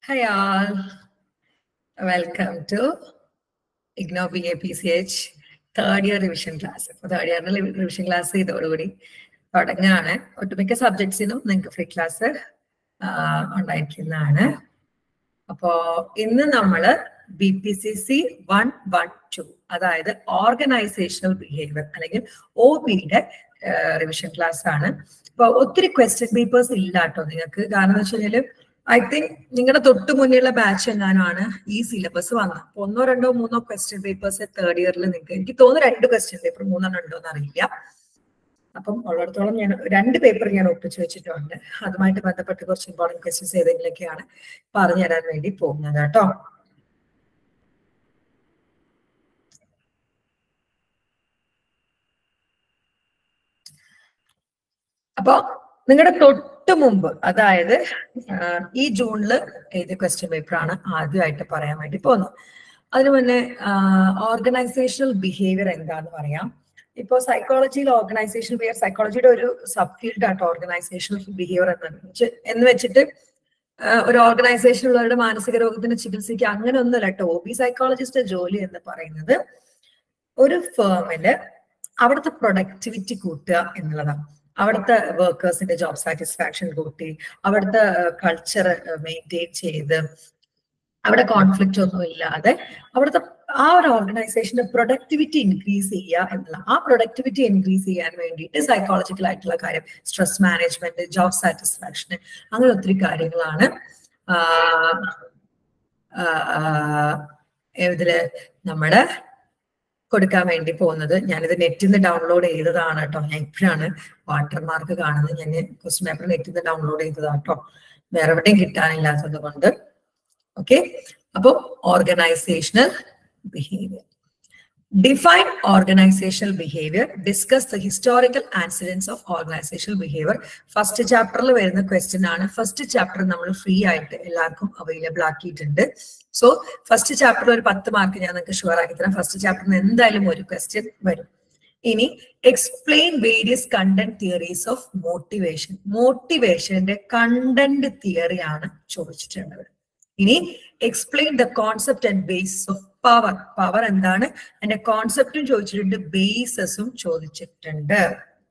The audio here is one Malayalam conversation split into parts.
Hi all. Welcome to IGNO BA PCH third year revision class അപ്പൊ തേർഡ് ഇയറിന്റെ റിവിഷൻ ക്ലാസ് ഇതോടുകൂടി തുടങ്ങുകയാണ് ഒട്ടുമിക്ക സബ്ജക്ട്സിനും നിങ്ങൾക്ക് ഫ്രീ ക്ലാസ് ഉണ്ടായിരിക്കുന്നതാണ് അപ്പോ ഇന്ന് നമ്മള് B P C C one one two അതായത് ഓർഗനൈസേഷണൽ ബിഹേവിയർ അല്ലെങ്കിൽ ഒ ബിയുടെ റിവിഷൻ ക്ലാസ് ആണ് അപ്പൊ ഒത്തിരി ക്വസ്റ്റ്യൻ പേപ്പേഴ്സ് ഇല്ല കേട്ടോ നിങ്ങൾക്ക് കാരണം എന്ന് വെച്ച് കഴിഞ്ഞാല് ഐ തിങ്ക് നിങ്ങളുടെ തൊട്ട് മുന്നിലുള്ള ബാച്ച് എങ്ങാനുമാണ് ഈ സിലബസ് വന്നത് അപ്പൊ ഒന്നോ രണ്ടോ മൂന്നോ ക്വസ്റ്റ്യൻ പേപ്പേഴ്സ് തേർഡ് ഇയറിൽ നിങ്ങൾക്ക് എനിക്ക് തോന്നുന്നു രണ്ട് ക്വസ്റ്റ്യൻ പേപ്പർ മൂന്നെണ്ണം ഉണ്ടോ എന്ന് അറിയില്ല അപ്പം ഉള്ളിടത്തോളം ഞാൻ രണ്ട് പേപ്പർ ഞാൻ ഒപ്പിച്ചു വെച്ചിട്ടുണ്ട് അതുമായിട്ട് ബന്ധപ്പെട്ട് കുറച്ച് ഇമ്പോർട്ടൻറ്റ് ക്വസ്റ്റ്യൻസ് ഏതെങ്കിലുമൊക്കെയാണ് പറഞ്ഞു തരാൻ വേണ്ടി പോകുന്നത് കേട്ടോ അപ്പൊ നിങ്ങളുടെ തൊട്ട് മുമ്പ് അതായത് ഈ ജൂണില് എഴുതിയ ക്വസ്റ്റ്യൻ പേപ്പർ ആണ് ആദ്യമായിട്ട് പറയാൻ വേണ്ടി പോകുന്നത് അതിനു മുന്നേ ഓർഗനൈസേഷണൽ ബിഹേവിയർ എന്താന്ന് പറയാം ഇപ്പോ സൈക്കോളജിയിൽ ഓർഗനൈസേഷൻ ബിഹേവിയർ സൈക്കോളജിയുടെ ഒരു സബ് ഫീൽഡ് ആട്ടോ ഓർഗനൈസേഷണൽ ബിഹേവിയർ എന്ന് എന്ന് വെച്ചിട്ട് ഒരു ഓർഗനൈസേഷനുള്ളവരുടെ മാനസിക രോഗത്തിന് ചികിത്സിക്കുക അങ്ങനെ ഒന്നുമല്ല കേട്ടോ ഒ ബി സൈക്കോളജിസ്റ്റ് ജോലി എന്ന് പറയുന്നത് ഒരു ഫേമില് അവിടുത്തെ പ്രൊഡക്ടിവിറ്റി കൂട്ടുക എന്നുള്ളതാണ് അവിടുത്തെ വർക്കേഴ്സിന്റെ ജോബ് സാറ്റിസ്ഫാക്ഷൻ കൂട്ടി അവിടുത്തെ കൾച്ചർ മെയിൻറ്റെയിൻ ചെയ്ത് അവിടെ കോൺഫ്ലിക്റ്റ് ഒന്നും ഇല്ലാതെ അവിടുത്തെ ആ ഒരു ഓർഗനൈസേഷന്റെ പ്രൊഡക്ടിവിറ്റി ഇൻക്രീസ് ചെയ്യുക എന്നുള്ള ആ പ്രൊഡക്ടിവിറ്റി ഇൻക്രീസ് ചെയ്യാൻ വേണ്ടിയിട്ട് സൈക്കോളജിക്കൽ ആയിട്ടുള്ള കാര്യം സ്ട്രെസ് മാനേജ്മെന്റ് ജോബ് സാറ്റിസ്ഫാക്ഷൻ അങ്ങനെ ഒത്തിരി കാര്യങ്ങളാണ് ഇതില് നമ്മുടെ കൊടുക്കാൻ വേണ്ടി പോകുന്നത് ഞാനിത് നെറ്റിൽ നിന്ന് ഡൗൺലോഡ് ചെയ്തതാണ് കേട്ടോ ഞാൻ ഇപ്പോഴാണ് വാട്ടർമാർക്ക് കാണുന്നത് ഞാൻ ക്വസ്റ്റ്യൻ പേപ്പർ നെറ്റിൽ നിന്ന് ഡൗൺലോഡ് ചെയ്തതാണ് കേട്ടോ വേറെ എവിടെയും കിട്ടാനില്ലാത്തത് കൊണ്ട് ഓക്കെ അപ്പോൾ organizational behaviour define organizational behaviour discuss the historical antecedents of organizational behaviour first ചാപ്റ്ററിൽ വരുന്ന ക്വസ്റ്റ്യൻ ആണ് ഫസ്റ്റ് ചാപ്റ്റർ നമ്മൾ ഫ്രീ ആയിട്ട് എല്ലാവർക്കും അവൈലബിൾ ആക്കിയിട്ടുണ്ട് സോ ഫസ്റ്റ് ചാപ്റ്ററിൽ ഒരു പത്ത് മാർക്ക് ഞാൻ നിങ്ങൾക്ക് ഷുവർ ആക്കി തരാം ഫസ്റ്റ് ചാപ്റ്ററിന് എന്തായാലും ഒരു ക്വസ്റ്റ്യൻ വരും ഇനി explain various content theories of motivation മോട്ടിവേഷന്റെ കണ്ടന്റ് തിയറിയാണ് ചോദിച്ചിട്ടുള്ളത് ഇനി explain the concept and basis of power power എന്താണ് അതിന്റെ കോൺസെപ്റ്റും ചോദിച്ചിട്ടുണ്ട് ബേസസും ചോദിച്ചിട്ടുണ്ട്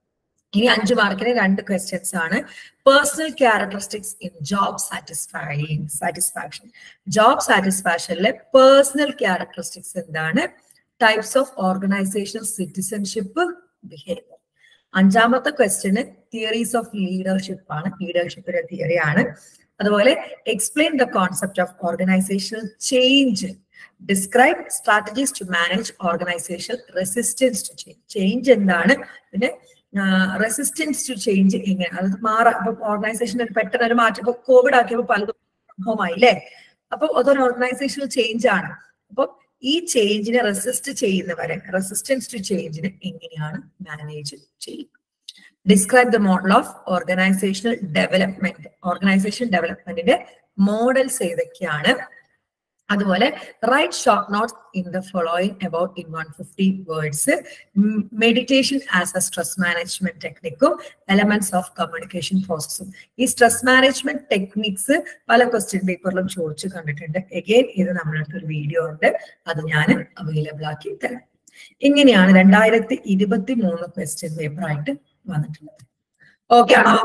ഇനി അഞ്ചു മാർക്കിന് രണ്ട് ക്വസ്റ്റ്യൻസ് ആണ് personal characteristics in job satisfying satisfaction job സാറ്റിസ്ഫാക്ഷനിലെ പേഴ്സണൽ ക്യാരക്ടറിസ്റ്റിക്സ് എന്താണ് types of organizational citizenship behaviour അഞ്ചാമത്തെ ക്വസ്റ്റ്യന് തിയറീസ് ഓഫ് ലീഡർഷിപ്പ് ആണ് ലീഡർഷിപ്പിന്റെ തിയറിയാണ് അതുപോലെ explain the concept of organizational change describe strategies to manage organization resistance to change change എന്താണ് പിന്നെ റെസിസ്റ്റൻസ് ടു ചേഞ്ച് എങ്ങനെ അത് മാറാം ഇപ്പൊ ഓർഗനൈസേഷൻ പെട്ടെന്ന് ഒരു മാറ്റം ഇപ്പൊ കോവിഡ് ആക്കിയപ്പോൾ പലതും സംഭവമായി അല്ലേ അപ്പൊ അതൊരു ഓർഗനൈസേഷണൽ ചേഞ്ച് ആണ് അപ്പൊ ഈ ചേഞ്ചിനെ റെസിസ്റ്റ് ചെയ്യുന്നവരെ റെസിസ്റ്റൻസ് ടു ചേഞ്ചിനെ എങ്ങനെയാണ് മാനേജ് ചെയ്യുക describe the model of organizational development organization ഡെവലപ്മെന്റിന്റെ മോഡൽസ് ഏതൊക്കെയാണ് അതുപോലെ write short notes in the following about in one fifty words meditation as a stress management ടെക്നിക്കും എലമെന്റ്സ് ഓഫ് കമ്മ്യൂണിക്കേഷൻ പ്രോസസ്സും ഈ സ്ട്രെസ് മാനേജ്മെന്റ് ടെക്നിക്സ് പല ക്വസ്റ്റ്യൻ പേപ്പറിലും ചോദിച്ചു കണ്ടിട്ടുണ്ട് എഗെയിൻ ഇത് നമ്മൾക്ക് ഒരു വീഡിയോ ഉണ്ട് അത് ഞാൻ അവൈലബിൾ ആക്കി തരാം ഇങ്ങനെയാണ് രണ്ടായിരത്തി ഇരുപത്തി മൂന്ന് ക്വസ്റ്റ്യൻ പേപ്പർ ആയിട്ട് വന്നിട്ടുള്ളത് ഓക്കെ ആണോ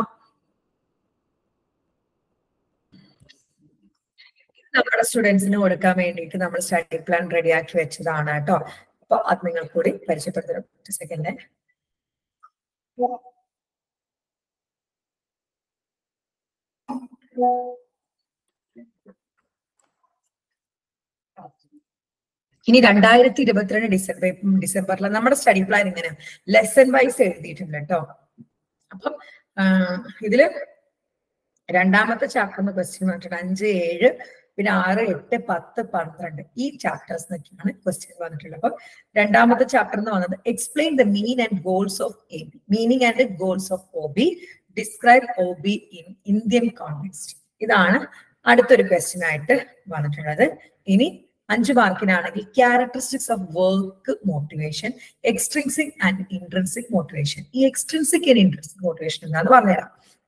നമ്മുടെ സ്റ്റുഡൻസിന് കൊടുക്കാൻ വേണ്ടിയിട്ട് നമ്മൾ സ്റ്റഡി പ്ലാൻ റെഡിയാക്കി വെച്ചതാണ് കേട്ടോ അപ്പൊ അത് നിങ്ങൾ കൂടി പരിചയപ്പെടുത്തണം സെക്കൻഡ് ഇനി രണ്ടായിരത്തി ഇരുപത്തിരണ്ട് ഡിസംബർ ഡിസംബറിൽ നമ്മുടെ സ്റ്റഡി പ്ലാൻ ഇങ്ങനെ ലെസൺ വൈസ് എഴുതിയിട്ടുണ്ട് കേട്ടോ അപ്പം ഇതില് രണ്ടാമത്തെ ചാപ്റ്ററിന് ക്വസ്റ്റ്യൻ വന്നിട്ടുണ്ട് അഞ്ച് ഏഴ് പിന്നെ ആറ് എട്ട് പത്ത് പന്ത്രണ്ട് ഈ ചാപ്റ്റേഴ്സ് എന്നൊക്കെയാണ് ക്വസ്റ്റ്യൻ വന്നിട്ടുള്ളത് അപ്പൊ രണ്ടാമത്തെ ചാപ്റ്റർ എന്ന് വന്നത് explain the mean and goals of A B meaning and goals of O B describe O B in Indian context ഇതാണ് അടുത്തൊരു ക്വസ്റ്റ്യൻ ആയിട്ട് വന്നിട്ടുള്ളത് ഇനി അഞ്ച് മാർക്കിനാണെങ്കിൽ characteristics of work motivation extrinsic and intrinsic motivation ഈ എക്സ്ട്രിൻസിക് ആൻഡ് ഇൻട്രൻസിക് മോട്ടിവേഷൻ എന്താന്ന് പറഞ്ഞുതരാം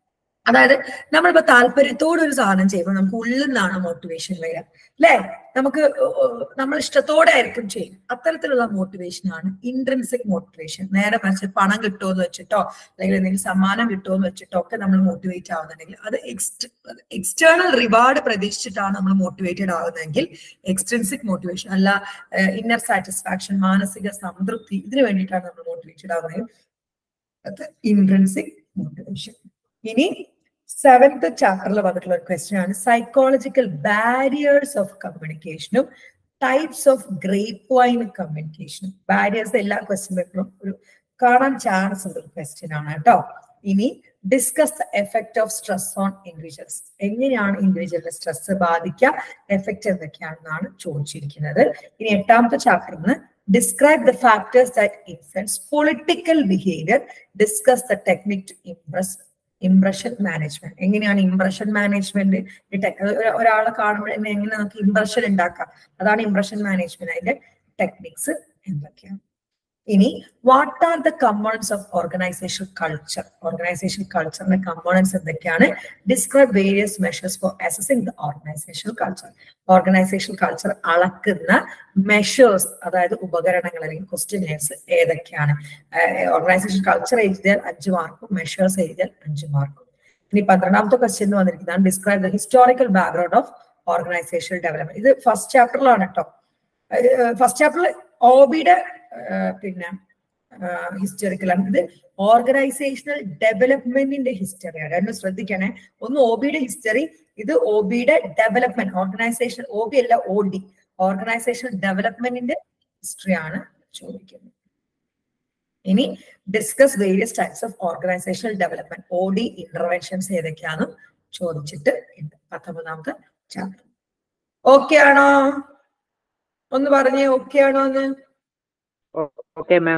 അതായത് നമ്മളിപ്പോ താല്പര്യത്തോടെ ഒരു സാധനം ചെയ്യുമ്പോൾ നമുക്ക് ഉള്ളിൽ നിന്നാണ് മോട്ടിവേഷൻ വരിക അല്ലേ നമുക്ക് നമ്മൾ ഇഷ്ടത്തോടെ ആയിരിക്കും ചെയ്യും അത്തരത്തിലുള്ള മോട്ടിവേഷൻ ആണ് ഇൻട്രൻസിക് മോട്ടിവേഷൻ നേരെ മറിച്ച് പണം കിട്ടുമെന്ന് വെച്ചിട്ടോ അല്ലെങ്കിൽ എന്തെങ്കിലും സമ്മാനം കിട്ടുമെന്ന് വെച്ചിട്ടോ ഒക്കെ നമ്മൾ മോട്ടിവേറ്റ് ആവുന്നുണ്ടെങ്കിൽ അത് എക്സ്റ്റ് എക്സ്റ്റേണൽ റിവാർഡ് പ്രതീക്ഷിച്ചിട്ടാണ് നമ്മൾ മോട്ടിവേറ്റഡ് ആവുന്നതെങ്കിൽ എക്സ്ട്രൻസിക് മോട്ടിവേഷൻ അല്ല ഇന്നർ സാറ്റിസ്ഫാക്ഷൻ മാനസിക സംതൃപ്തി ഇതിനു വേണ്ടിയിട്ടാണ് നമ്മൾ മോട്ടിവേറ്റഡ് ആവുന്നതെങ്കിൽ അത് ഇൻട്രൻസിക് മോട്ടിവേഷൻ ഇനി സെവൻത്ത് ചാപ്റ്ററിൽ വന്നിട്ടുള്ള ഒരു ക്വസ്റ്റ്യൻ ആണ് സൈക്കോളജിക്കൽ ബാരിയേഴ്സ് ഓഫ് കമ്മ്യൂണിക്കേഷനും ടൈപ്സ് ഓഫ് ഗ്രേപ്പ് വൈൻ കമ്മ്യൂണിക്കേഷനും ബാരിയേഴ്സ് എല്ലാ ക്വസ്റ്റ്യൻ പേപ്പറും ഒരു കാണാൻ ചാൻസ് ഉള്ള ഒരു ക്വസ്റ്റ്യൻ ആണ് കേട്ടോ ഇനി discuss the effect of stress on individuals എങ്ങനെയാണ് ഇൻഡിവിജ്വലിനെ സ്ട്രെസ് ബാധിക്കുക എഫക്ട് എന്തൊക്കെയാണെന്നാണ് ചോദിച്ചിരിക്കുന്നത് ഇനി എട്ടാമത്തെ ചാപ്റ്ററിന് describe the factors that influence political behaviour discuss the technique to impress impression management എങ്ങനെയാണ് ഇംപ്രഷൻ മാനേജ്മെന്റ് ഒരാളെ കാണുമ്പോൾ തന്നെ എങ്ങനെ നമുക്ക് ഇംപ്രഷൻ ഉണ്ടാക്കാം അതാണ് ഇംപ്രഷൻ മാനേജ്മെന്റ് അതിന്റെ ടെക്നിക്സ് എന്തൊക്കെയാണ് ഇനി what are the components of organization culture organization കൾച്ചറിന്റെ കമ്പോണൻസ് എന്തൊക്കെയാണ് describe various measures for assessing the organization culture organization culture അളക്കുന്ന മെഷേഴ്സ് അതായത് ഉപകരണങ്ങൾ അല്ലെങ്കിൽ ക്വസ്റ്റ്യനേഴ്സ് ഏതൊക്കെയാണ് ഓർഗനൈസേഷൻ കൾച്ചർ എഴുതിയാൽ അഞ്ച് മാർക്കും മെഷേഴ്സ് എഴുതിയാൽ അഞ്ച് മാർക്കും ഇനി പന്ത്രണ്ടാമത്തെ ക്വസ്റ്റ്യൻ എന്ന് വന്നിരിക്കുന്നതാണ് describe the historical background of organization development ഇത് ഫസ്റ്റ് ചാപ്റ്ററിലാണ് കേട്ടോ ഫസ്റ്റ് ചാപ്റ്ററിൽ ഓബിയുടെ പിന്നെ ഹിസ്റ്റോറിക്കലാണ് ഇത് ഓർഗനൈസേഷണൽ ഡെവലപ്മെന്റിന്റെ ഹിസ്റ്ററിയാണ് രണ്ടും ശ്രദ്ധിക്കണേ ഒന്ന് ഒബിയുടെ ഹിസ്റ്ററി ഇത് ഒബിയുടെ ഡെവലപ്മെന്റ് ഓർഗനൈസേഷൻ ഒബി അല്ല ഒ ഡി ഓർഗനൈസേഷൻ ഡെവലപ്മെന്റിന്റെ ഹിസ്റ്ററിയാണ് ചോദിക്കുന്നത് ഇനി discuss various types of organizational development O D interventions ഏതൊക്കെയാണെന്നും ചോദിച്ചിട്ട് ഉണ്ട് പത്തൊമ്പതാമത്തെ ചാപ്റ്റർ ഓക്കെ ആണോ ഒന്ന് പറഞ്ഞേ ഓക്കെ ആണോ എന്ന് ഓക്കെ മാം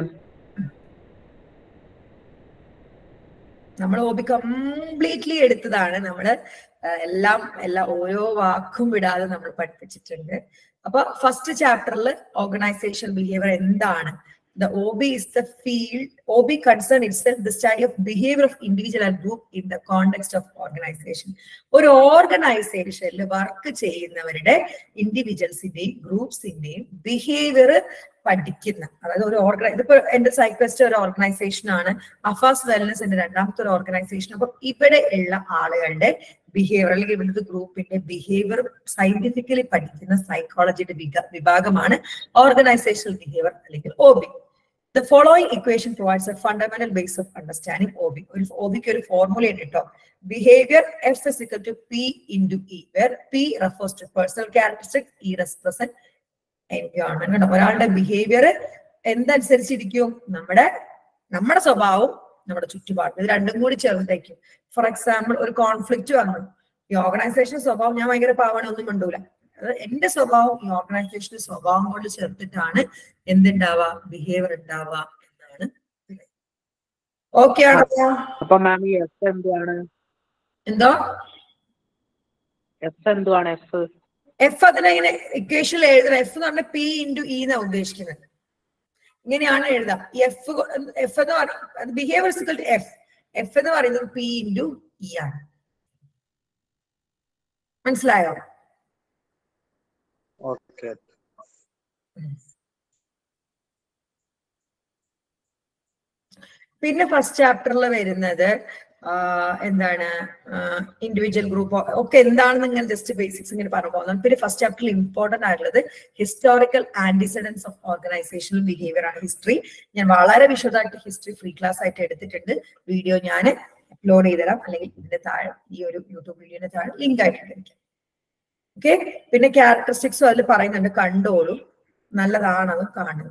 നമ്മൾ ഹോബി കംപ്ലീറ്റ്ലി എടുത്തതാണ് നമ്മള് എല്ലാം എല്ലാ ഓരോ വാക്കും വിടാതെ നമ്മൾ പഠിപ്പിച്ചിട്ടുണ്ട് അപ്പൊ ഫസ്റ്റ് ചാപ്റ്ററിൽ ഓർഗനൈസേഷൻ ബിഹേവിയർ എന്താണ് the OB is the field, OB concern itself the study of behavior of individual and group in the context of organization. ഒരു ഓർഗനൈസേഷനിൽ വർക്ക് ചെയ്യുന്നവരുടെ ഇൻഡിവിജ്വൽസിന്റെയും ഗ്രൂപ്പ്സിന്റെയും ബിഹേവിയർ പഠിക്കുന്ന അതായത് ഒരു ഓർഗനൈ ഇതിപ്പോ എന്റെ സൈക്വസ്റ്റ് ഒരു ഓർഗനൈസേഷൻ ആണ് അഫാസ് വെൽനസ് എന്റെ രണ്ടാമത്തെ ഒരു ഓർഗനൈസേഷൻ അപ്പൊ ഇവിടെ ഉള്ള ആളുകളുടെ ബിഹേവിയർ അല്ലെങ്കിൽ ഇവിടുത്തെ ഗ്രൂപ്പിന്റെ ബിഹേവിയർ സയന്റിഫിക്കലി പഠിക്കുന്ന സൈക്കോളജിയുടെ വിഭാഗമാണ് ഓർഗനൈസേഷണൽ ബിഹേവിയർ അല്ലെങ്കിൽ O B the following equation provides a fundamental base of understanding O B ഒരു ഒ ബിക്ക് ഒരു ഫോർമുല ഉണ്ട് കേട്ടോ behaviour F physical to P into E where P refers to personal characteristic E represent environment കേട്ടോ ഒരാളുടെ ബിഹേവിയർ എന്തനുസരിച്ചിരിക്കും നമ്മുടെ നമ്മുടെ സ്വഭാവം നമ്മുടെ ചുറ്റുപാട് ഇത് രണ്ടും കൂടി ചേർന്നേക്കും ഫോർ എക്സാമ്പിൾ ഒരു കോൺഫ്ലിക്റ്റ് വന്നു ഈ ഓർഗനൈസേഷൻ സ്വഭാവം ഞാൻ ഭയങ്കര പാവണ ഒന്നും കണ്ടൂല അത് എന്റെ സ്വഭാവം ഈ ഓർഗനൈസേഷന്റെ സ്വഭാവം കൊണ്ട് ചേർത്തിട്ടാണ് എന്തുണ്ടാവുക ബിഹേവിയർ ഉണ്ടാവുക എന്നാണ് ഓക്കെ ആണോ അപ്പൊ മാം ഈ എഫ് എന്തുവാണ് എന്തോ എഫ് എന്തുവാണ് എഫ് എഫ് അതിനെ ഇങ്ങനെ ഇക്വേഷനിൽ എഴുതണം എഫ് എന്ന് പറഞ്ഞാൽ പി ഇൻറ്റു ഇ എന്നാ ഉദ്ദേശിക്കുന്നത് ഇങ്ങനെയാണ് എഴുതാം എഫ് എഫ് എന്ന് പറയുന്നത് ബിഹേവിയർ സിക്കൽ ടു എഫ് എഫ് എന്ന് പറയുന്നത് പി ഇൻറ്റു ഇ ആണ് മനസ്സിലായോ ഓക്കെ പിന്നെ ഫസ്റ്റ് ചാപ്റ്ററിൽ വരുന്നത് എന്താണ് ഇൻഡിവിജ്വൽ ഗ്രൂപ്പ് ഒക്കെ എന്താണെന്ന് ഇങ്ങനെ ജസ്റ്റ് ബേസിക്സ് ഇങ്ങനെ പറഞ്ഞു പോകുന്നത് പിന്നെ ഫസ്റ്റ് ചാപ്റ്ററിൽ ഇമ്പോർട്ടന്റ് ആയിട്ടുള്ളത് historical antecedents of organizational behaviour ആണ് ഹിസ്റ്ററി ഞാൻ വളരെ വിശദമായിട്ട് ഹിസ്റ്ററി ഫ്രീ ക്ലാസ് ആയിട്ട് എടുത്തിട്ടുണ്ട് വീഡിയോ ഞാൻ അപ്ലോഡ് ചെയ്തുതരാം അല്ലെങ്കിൽ ഇതിന്റെ താഴെ ഈ ഒരു യൂട്യൂബ് വീഡിയോന്റെ താഴെ ലിങ്ക് ആയിട്ട് ഇട്ടിരിക്കാം ഓക്കെ പിന്നെ ക്യാരക്ടറിസ്റ്റിക്സും അതിൽ പറയുന്നുണ്ട് കണ്ടോളും നല്ലതാണത് കാണുക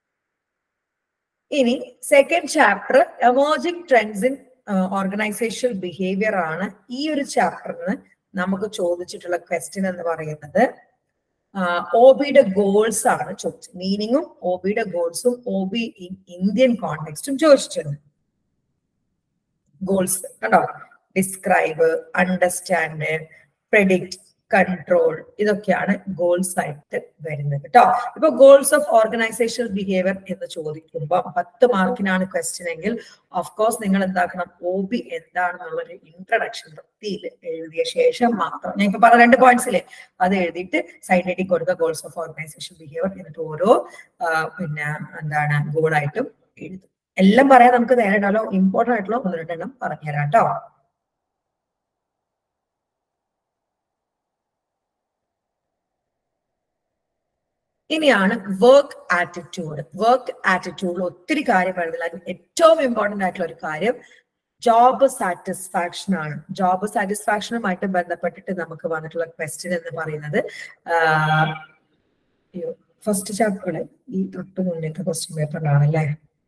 ഇനി second chapter emerging trends in organization behaviour ആണ് ഈ ഒരു ചാപ്റ്ററിന് നമുക്ക് ചോദിച്ചിട്ടുള്ള ക്വസ്റ്റ്യൻ എന്ന് പറയുന്നത് ഒ ബിയുടെ ഗോൾസ് ആണ് ചോദിച്ചത് മീനിങ്ങും ഒ ബിയുടെ ഗോൾസും ഒ ബി ഇൻ ഇന്ത്യൻ കോണ്ടെക്സ്റ്റും ചോദിച്ചിട്ടുണ്ട് ഗോൾസ് കണ്ടോ ഡിസ്ക്രൈബ് അണ്ടർസ്റ്റാൻഡ് പ്രെഡിക്റ്റ് കൺട്രോൾ ഇതൊക്കെയാണ് ഗോൾസ് ആയിട്ട് വരുന്നത് കേട്ടോ ഇപ്പൊ ഗോൾസ് ഓഫ് ഓർഗനൈസേഷണൽ ബിഹേവിയർ എന്ന് ചോദിക്കുമ്പോൾ പത്ത് മാർക്കിനാണ് ക്വസ്റ്റ്യൻ എങ്കിൽ ഓഫ് കോഴ്സ് നിങ്ങൾ എന്താക്കണം ഒ ബി എന്താണെന്നുള്ളൊരു ഇൻട്രഡക്ഷൻ വൃത്തിയിൽ എഴുതിയ ശേഷം മാത്രം ഞാൻ ഇപ്പൊ പറഞ്ഞ രണ്ട് പോയിന്റ്സ് ഇല്ലേ അത് എഴുതിയിട്ട് സൈഡിലേക്ക് കൊടുക്കുക ഗോൾസ് ഓഫ് ഓർഗനൈസേഷൻ ബിഹേവിയർ എന്നിട്ട് ഓരോ ആ, പിന്നെ എന്താണ് ഗോളായിട്ടും എഴുതും എല്ലാം പറയാൻ നമുക്ക് നേരെ ഉണ്ടാവല്ലോ ഇമ്പോർട്ടന്റ് ആയിട്ടുള്ള ഒന്ന് രണ്ടെണ്ണം പറഞ്ഞുതരാം കേട്ടോ ഇനിയാണ് വർക്ക് ആറ്റിറ്റ്യൂഡ് വർക്ക് ആറ്റിറ്റ്യൂഡിൽ ഒത്തിരി കാര്യം പറയുന്നില്ല അതിൽ ഏറ്റവും ഇമ്പോർട്ടന്റ് ആയിട്ടുള്ള ഒരു കാര്യം ജോബ് സാറ്റിസ്ഫാക്ഷൻ ആണ് ജോബ് സാറ്റിസ്ഫാക്ഷനുമായിട്ട് ബന്ധപ്പെട്ടിട്ട് നമുക്ക് വന്നിട്ടുള്ള ക്വസ്റ്റ്യൻ എന്ന് പറയുന്നത് ഫസ്റ്റ് ചാപ്റ്ററിൽ ഈ തൊട്ട് മുന്നേത്തെ ക്വസ്റ്റ്യൻ പേപ്പറിലാണ് അല്ലേ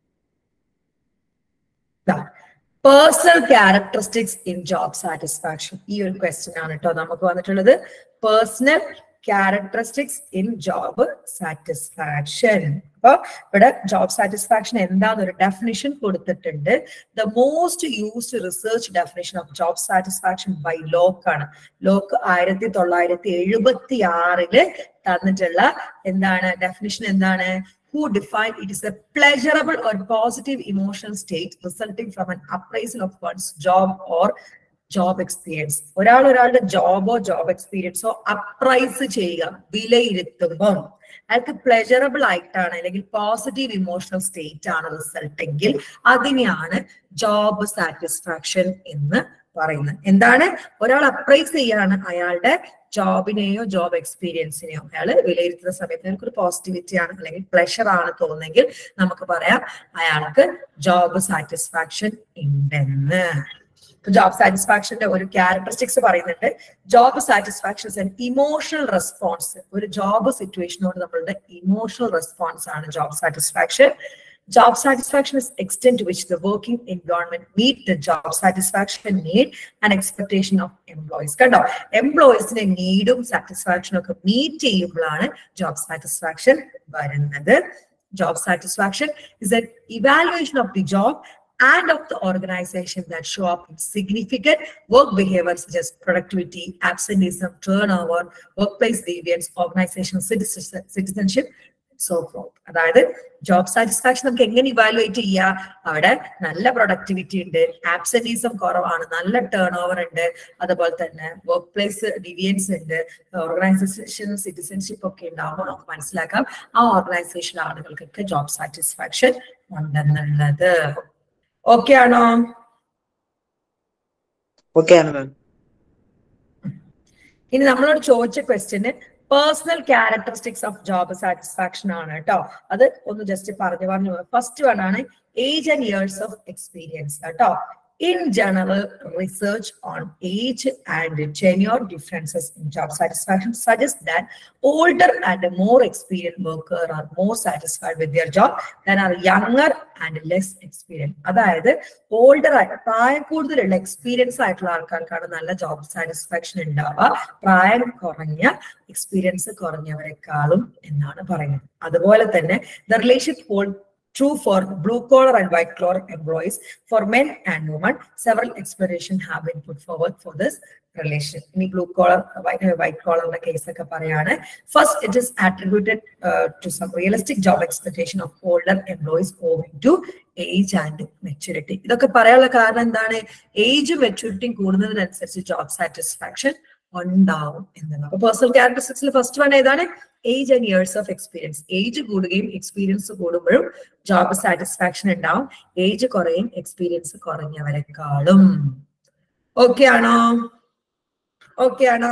personal characteristics in job satisfaction ഈ ഒരു ക്വസ്റ്റ്യൻ ആണ് കേട്ടോ നമുക്ക് വന്നിട്ടുള്ളത് personal characteristics in job satisfaction അപ്പൊ ഇവിടെ ജോബ് സാറ്റിസ്ഫാക്ഷൻ എന്താന്നൊരു ഡെഫിനിഷൻ കൊടുത്തിട്ടുണ്ട് the most used research definition of job satisfaction by Locke ആണ് ലോക്ക് ആയിരത്തി തൊള്ളായിരത്തി എഴുപത്തി ആറില് തന്നിട്ടുള്ള എന്താണ് ഡെഫിനിഷൻ എന്താണ് who define it is a pleasurable or positive emotional state resulting from an appraisal of one's job or job experience ഒരാൾ ഒരാളുടെ ജോബോ ജോബ് എക്സ്പീരിയൻസോ അപ്രൈസ് ചെയ്യുക വിലയിരുത്തുമ്പം അയാൾക്ക് പ്ലെജറബിൾ ആയിട്ടാണ് അല്ലെങ്കിൽ പോസിറ്റീവ് ഇമോഷണൽ സ്റ്റേറ്റ് ആണ് റിസൾട്ട് എങ്കിൽ അതിനെയാണ് ജോബ് സാറ്റിസ്ഫാക്ഷൻ എന്ന് പറയുന്നത് എന്താണ് ഒരാൾ അപ്രൈസ് ചെയ്യാണ് അയാളുടെ ജോബിനെയോ ജോബ് എക്സ്പീരിയൻസിനെയോ അയാൾ വിലയിരുത്തുന്ന സമയത്ത് അയാൾക്ക് ഒരു പോസിറ്റിവിറ്റി ആണ് അല്ലെങ്കിൽ പ്ലഷർ ആണ് തോന്നുന്നെങ്കിൽ നമുക്ക് പറയാം അയാൾക്ക് ജോബ് സാറ്റിസ്ഫാക്ഷൻ ഉണ്ടെന്ന് ജോബ് സാറ്റിസ്ഫാക്ഷന്റെ ഒരു ക്യാരക്ടറിസ്റ്റിക്സ് പറയുന്നുണ്ട് job satisfaction an emotional response ഒരു ജോബ് സിറ്റുവേഷനോട് നമ്മളുടെ ഇമോഷണൽ റെസ്പോൺസ് ആണ് job satisfaction job satisfaction is extent to which the working environment meet the job satisfaction need and expectation of employees കണ്ടോ എംപ്ലോയീസിന്റെ നീഡും സാറ്റിസ്ഫാക്ഷനും ഒക്കെ മീറ്റ് ചെയ്യുമ്പോഴാണ് ജോബ് സാറ്റിസ്ഫാക്ഷൻ വരുന്നത് job satisfaction is an evaluation of the job and of the organization that show up in significant work behaviors such as productivity, absenteeism, turnover, workplace deviance, organizational citizen- citizenship, so fourth അതായത് ജോബ് സാറ്റിസ്ഫാക്ഷൻ നമുക്ക് എങ്ങനെ ഇവാലുവേറ്റ് ചെയ്യാം അവിടെ നല്ല പ്രൊഡക്ടിവിറ്റി ഉണ്ട് ആബ്സെന്റീസം കുറവാണ് നല്ല ടേൺ ഓവർ ഉണ്ട് അതുപോലെ തന്നെ വർക്ക് പ്ലേസ് ഡിവിയൻസ് ഉണ്ട് ഓർഗനൈസേഷൻ സിറ്റിസൺഷിപ്പ് ഒക്കെ ഉണ്ടാവുമ്പോൾ നമുക്ക് മനസ്സിലാക്കാം ആ ഓർഗനൈസേഷൻ ആളുകൾക്കൊക്കെ ജോബ് സാറ്റിസ്ഫാക്ഷൻ ഉണ്ടെന്നുള്ളത് ഓക്കെ ആണോ ഓക്കെ ആണ് മാം ഇനി നമ്മളോട് ചോദിച്ച ക്വസ്റ്റ്യന് personal characteristics of job satisfaction ആണ് കേട്ടോ അത് ഒന്ന് ജസ്റ്റ് പറഞ്ഞു പറഞ്ഞു ഫസ്റ്റ് വൺ ആണ് age and years of experience കേട്ടോ in general research on age and tenure differences in job satisfaction suggest that older and more experience worker are more satisfied with their job than are younger and less experience അതായത് ഓൾഡർ ആയിട്ട് പ്രായം കൂടുതലുള്ള എക്സ്പീരിയൻസ് ആയിട്ടുള്ള ആൾക്കാർക്കാണ് നല്ല ജോബ് സാറ്റിസ്ഫാക്ഷൻ ഉണ്ടാവുക പ്രായം കുറഞ്ഞ എക്സ്പീരിയൻസ് കുറഞ്ഞവരെക്കാളും എന്നാണ് പറയുന്നത് അതുപോലെ തന്നെ the relation hold true for blue collar and white collar employees for men and women several explanations have been put forward for this relation ഇനി ബ്ലൂ കോളർ വൈറ്റ് കോളറിന്റെ കേസ് ഒക്കെ പറയാണ് first it is attributed to some realistic job expectation of older employees owing to age and maturity ഇതൊക്കെ പറയാനുള്ള കാരണം എന്താണ് ഏജ് മെച്ചൂരിറ്റിയും കൂടുന്നതിനനുസരിച്ച് ജോബ് സാറ്റിസ്ഫാക്ഷൻ ഉണ്ടാവും എന്നുള്ളത് അപ്പൊ പേഴ്സണൽ ക്യാരക്ടറിസ്റ്റിക്സിൽ ഫസ്റ്റ് വൺ ഏതാണ് age and years of experience age കൂടുകയും എക്സ്പീരിയൻസ് കൂടുമ്പോഴും ജോബ് സാറ്റിസ്ഫാക്ഷൻ ഉണ്ടാവും ഏജ് കുറയും എക്സ്പീരിയൻസ് കുറഞ്ഞവരെക്കാളും ഓക്കെ ആണോ ഓക്കെ ആണോ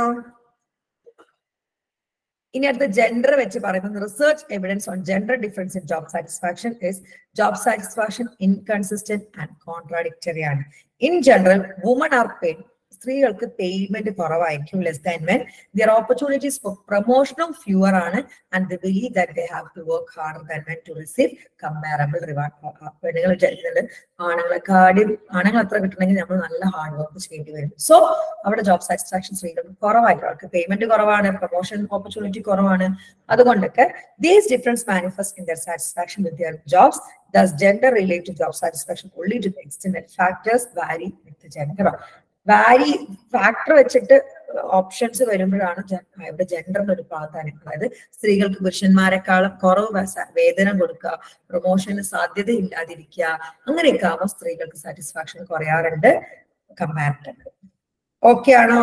ഇനി അടുത്ത ജെൻഡർ വെച്ച് പറയുന്നത് research evidence on gender difference in job satisfaction is job satisfaction inconsistent and contradictory ആണ് in general woman are paid സ്ത്രീകൾക്ക് പേയ്മെന്റ് കുറവായിരിക്കും less than men their opportunities for പ്രൊമോഷനും ഫ്യൂവർ ആണ് and the believe that they have to work harder than men to receive comparable reward പെണ്ണുങ്ങൾ വിചാരിക്കുന്നത് ആണുങ്ങളെക്കാളും ആണുങ്ങൾ എത്ര കിട്ടണമെങ്കിൽ നമ്മൾ നല്ല ഹാർഡ് വർക്ക് ചെയ്യേണ്ടി വരും സോ അവിടെ ജോബ് സാറ്റിസ്ഫാക്ഷൻ സ്ത്രീകൾക്ക് കുറവായിരിക്കും അവർക്ക് പേയ്മെന്റ് കുറവാണ് പ്രൊമോഷൻ ഓപ്പർച്യൂണിറ്റി കുറവാണ് അതുകൊണ്ടൊക്കെ these difference manifest in their satisfaction with their jobs Does gender relate to job satisfaction only to the extent that factors vary with the gender? വാരി ഫാക്ടർ വെച്ചിട്ട് ഓപ്ഷൻസ് വരുമ്പോഴാണ് ജ- ഇവിടെ ജെൻഡറിന് ഒരു പ്രാധാന്യം അതായത് സ്ത്രീകൾക്ക് പുരുഷന്മാരെക്കാളും കുറവ് വസ- വേതനം കൊടുക്കുക പ്രൊമോഷന് സാധ്യത ഇല്ലാതിരിക്കുക അങ്ങനെയൊക്കെ ആവുമ്പോൾ സ്ത്രീകൾക്ക് സാറ്റിസ്ഫാക്ഷൻ കുറയാറുണ്ട് കമ്പാരിറ്റീവ് ഓക്കെ ആണോ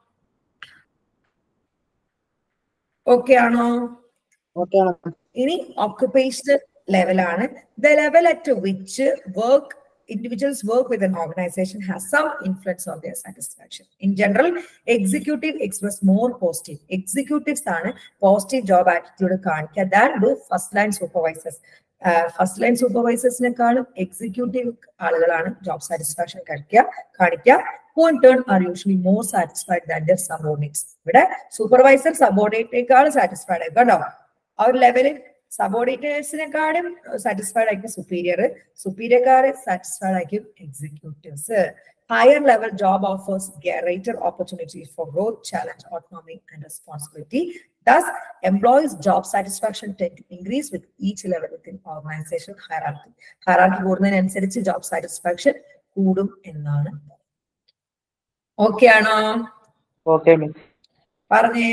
ഓക്കെ ആണോ ഓക്കെ മാം ഇനി ഓക്കുപേഷണൽ ലെവലാണ് the level at which work individuals work with an organization has some influence on their satisfaction. In general, executive express more positive. Executives ആണ് പോസിറ്റീവ് ജോബ് ആറ്റിറ്റ്യൂഡ് കാണിക്കുക than do first line supervisors first line സൂപ്പർവൈസേഴ്സിനെക്കാളും എക്സിക്യൂട്ടീവ് ആളുകളാണ് ജോബ് സാറ്റിസ്ഫാക്ഷൻ കാണിക്കുക കാണിക്കുക who in turn are usually more satisfied than their subordinates. ഇവിടെ സൂപ്പർവൈസർ സബോർഡിനേറ്റേക്കാളും സാറ്റിസ്ഫൈഡ് ആയിരിക്കും കേട്ടോ ആ ഒരു ലെവലിൽ സബോർഡിനേറ്റ്സിനെക്കാളും സാറ്റിസ്ഫൈഡ് ആയിരിക്കും സുപ്പീരിയർ സുപ്പീരിയർക്കാരെ സാറ്റിസ്ഫൈഡ് ആയിരിക്കും executives higher level job offers greater opportunities for growth, challenge, autonomy, and responsibility. Thus, employees' job satisfaction tend to increase with each level within organization hierarchy. Hierarchy കൂടുന്നതിനനുസരിച്ച് ജോബ് സാറ്റിസ്ഫാക്ഷൻ കൂടും എന്നാണ് ഓക്കെ ആണോ ഓക്കെ മിസ് പറഞ്ഞേ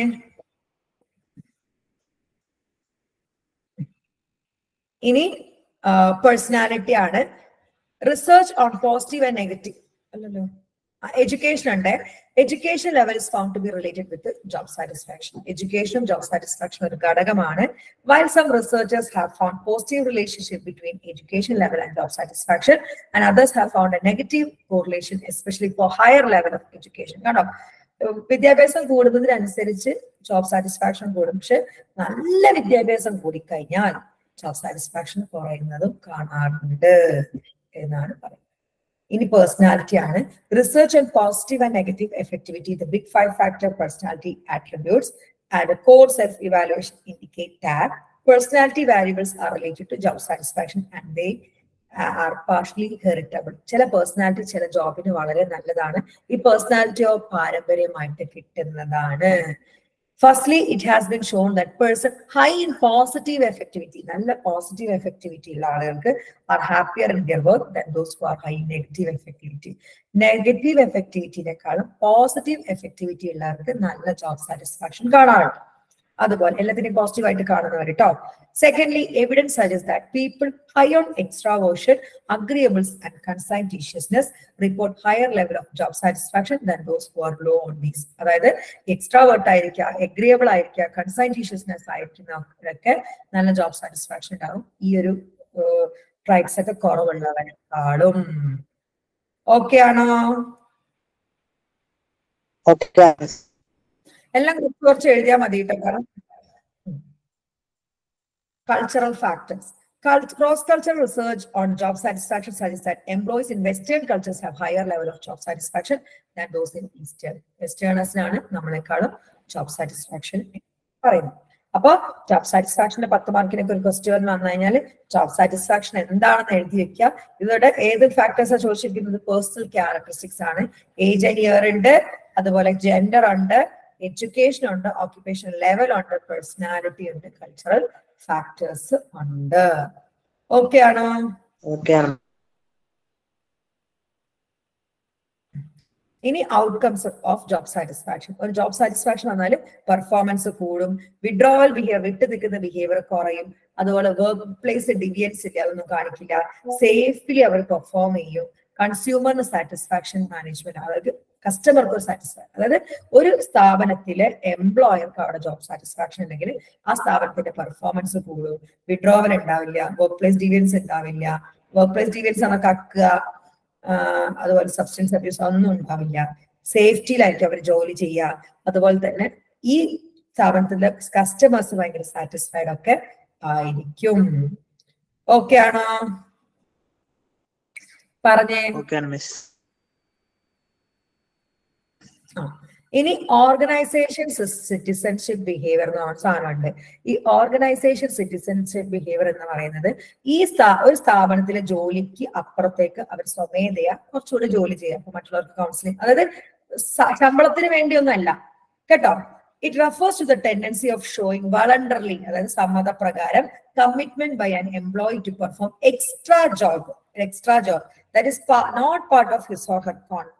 ഇനി പേഴ്സണാലിറ്റി ആണ് research on positive and negative അല്ലല്ലോ എഡ്യൂക്കേഷൻ ഉണ്ട് education level is found to be related with job satisfaction എഡ്യൂക്കേഷനും ജോബ് സാറ്റിസ്ഫാക്ഷൻ ഒരു ഘടകമാണ് while some researchers have found positive relationship between education level and job satisfaction and others have found a negative correlation especially for higher level of education കേട്ടോ ഉം വിദ്യാഭ്യാസം കൂടുന്നതിനനുസരിച്ച് ജോബ് സാറ്റിസ്ഫാക്ഷൻ കൂടും പക്ഷെ നല്ല വിദ്യാഭ്യാസം കൂടിക്കഴിഞ്ഞാൽ ജോബ് സാറ്റിസ്ഫാക്ഷൻ കുറയുന്നതും കാണാറുണ്ട് എന്നാണ് പറയുന്നത് ഇനി പേഴ്സണാലിറ്റി ആണ് research and positive and negative affectivity the big five factor personality attributes and core self evaluation indicate that personality variables are related to job satisfaction and they are partially heritable ചില പേഴ്സണാലിറ്റി ചില ജോബിന് വളരെ നല്ലതാണ് ഈ പേഴ്സണാലിറ്റിയോ പാരമ്പര്യമായിട്ട് കിട്ടുന്നതാണ് firstly it has been shown that person high in positive affectivity നല്ല പോസിറ്റീവ് എഫക്ടിവിറ്റി ഉള്ള ആളുകൾക്ക് are happier in their work than those who are high negative affectivity negative എഫക്ടിവിറ്റിനേക്കാളും പോസിറ്റീവ് എഫക്ടിവിറ്റി ഉള്ളവർക്ക് നല്ല ജോബ് സാറ്റിസ്ഫാക്ഷൻ കാണാറുണ്ട് അതുപോലെ എല്ലാത്തിനെയും പോസിറ്റീവ് ആയിട്ട് കാണുന്നവർ കേട്ടോ secondly evidence suggest that people high on extraversion agreeables and conscientiousness report higher level of job satisfaction than those who are low on these അതായത് എക്സ്ട്രാവേർട്ട് ആയിരിക്കുക എഗ്രിയബിൾ ആയിരിക്കുക കൺസൈൻറ്റീഷ്യസ്നെസ് ആയിരിക്കുന്നവരൊക്കെ നല്ല ജോബ് സാറ്റിസ്ഫാക്ഷൻ ഉണ്ടാവും ഈ ഒരു ട്രൈറ്റ്സ് ഒക്കെ കുറവുള്ളവരെക്കാളും ഓക്കെ ആണോ ഓക്കെ മിസ് എല്ലാം കുറച്ച് കുറച്ച് എഴുതിയാൽ മതി കേട്ടോ കാരണം cultural factors. Cult- cross-cultural research on job satisfaction suggests that employees in Western cultures have higher level of job satisfaction than those in Eastern. Westerners-നാണ് നമ്മളെക്കാളും job satisfaction പറയുന്നത്. അപ്പൊ ജോബ് സാറ്റിസ്ഫാക്ഷന്റെ പത്ത് മാർക്കിനൊക്കെ ഒരു ക്വസ്റ്റ്യൻ വന്നു കഴിഞ്ഞാൽ ജോബ് സാറ്റിസ്ഫാക്ഷൻ എന്താണെന്ന് എഴുതി വെക്കുക ഇതോടെ ഏത് ഫാക്ടേഴ്സാണ് ചോദിച്ചിരിക്കുന്നത് പേഴ്സണൽ ക്യാരക്ടറിസ്റ്റിക്സ് ആണ് ഏജ് ആൻഡ് ഇയർ ഉണ്ട് അതുപോലെ ജെൻഡർ ഉണ്ട് എഡ്യൂക്കേഷൻ ഉണ്ട് ഓക്യുപ്പേഷൻ ലെവൽ ഉണ്ട് പേഴ്സണാലിറ്റി ഉണ്ട് കൾച്ചറൽ ഫാക്ടേഴ്സ് ഉണ്ട് ഓക്കെ ആണോ ഓക്കെ ഇനി ഔട്ട്കംസ് ഓഫ് ജോബ് സാറ്റിസ്ഫാക്ഷൻ ഒരു ജോബ് സാറ്റിസ്ഫാക്ഷൻ വന്നാൽ പെർഫോമൻസ് കൂടും വിഡ്രോവൽ ബിഹേവിയർ വിട്ടു നിൽക്കുന്ന ബിഹേവിയർ കുറയും അതുപോലെ വർക്ക് പ്ലേസ് ഡിവിയൻസ് ഇല്ല അതൊന്നും കാണിക്കില്ല സേഫ്ലി അവർ പെർഫോം ചെയ്യും കൺസ്യൂമറിന് സാറ്റിസ്ഫാക്ഷൻ മാനേജ്മെന്റ് അതായത് കസ്റ്റമർക്ക് ഒരു സാറ്റിസ്ഫാക്ഷൻ അതായത് ഒരു സ്ഥാപനത്തിലെ എംപ്ലോയർക്ക് അവിടെ ജോബ് സാറ്റിസ്ഫാക്ഷൻ ഉണ്ടെങ്കിൽ ആ സ്ഥാപനത്തിന്റെ പെർഫോമൻസ് കൂടും വിഡ്രോവൽ ഉണ്ടാവില്ല വർക്ക് പ്ലേസ് ഡിവിയൻസ് ഉണ്ടാവില്ല വർക്ക് പ്ലേസ് ഡിവിയൻസ് ആണ് കക്കുക ആഹ് അതുപോലെ സബ്സ്റ്റൻസ് അബ്യൂസ് ഒന്നും ഉണ്ടാവില്ല സേഫ്റ്റിയിലായിരിക്കും അവർ ജോലി ചെയ്യുക അതുപോലെ തന്നെ ഈ സ്ഥാപനത്തിലെ കസ്റ്റമേഴ്സ് ഭയങ്കര സാറ്റിസ്ഫൈഡ് ഒക്കെ ആയിരിക്കും ഓക്കെ ആണോ പറഞ്ഞേ ഓക്കെ മിസ് ആ. ഇനി ഓർഗനൈസേഷൻ സിറ്റിസൺഷിപ്പ് ബിഹേവിയർ എന്ന് പറഞ്ഞ സാധനമുണ്ട് ഈ ഓർഗനൈസേഷൻ സിറ്റിസൺഷിപ്പ് ബിഹേവിയർ എന്ന് പറയുന്നത് ഈ സ്ഥാ ഒരു സ്ഥാപനത്തിലെ ജോലിക്ക് അപ്പുറത്തേക്ക് അവർ സ്വമേധയാ കുറച്ചുകൂടി ജോലി ചെയ്യാം അപ്പൊ മറ്റുള്ളവർക്ക് കൗൺസിലിംഗ് അതായത് സ- ശമ്പളത്തിന് വേണ്ടിയൊന്നുമല്ല കേട്ടോ it refers to the tendency of showing voluntarily അതായത് സമ്മതപ്രകാരം commitment by an employee to perform extra job extra job that is not part of his or her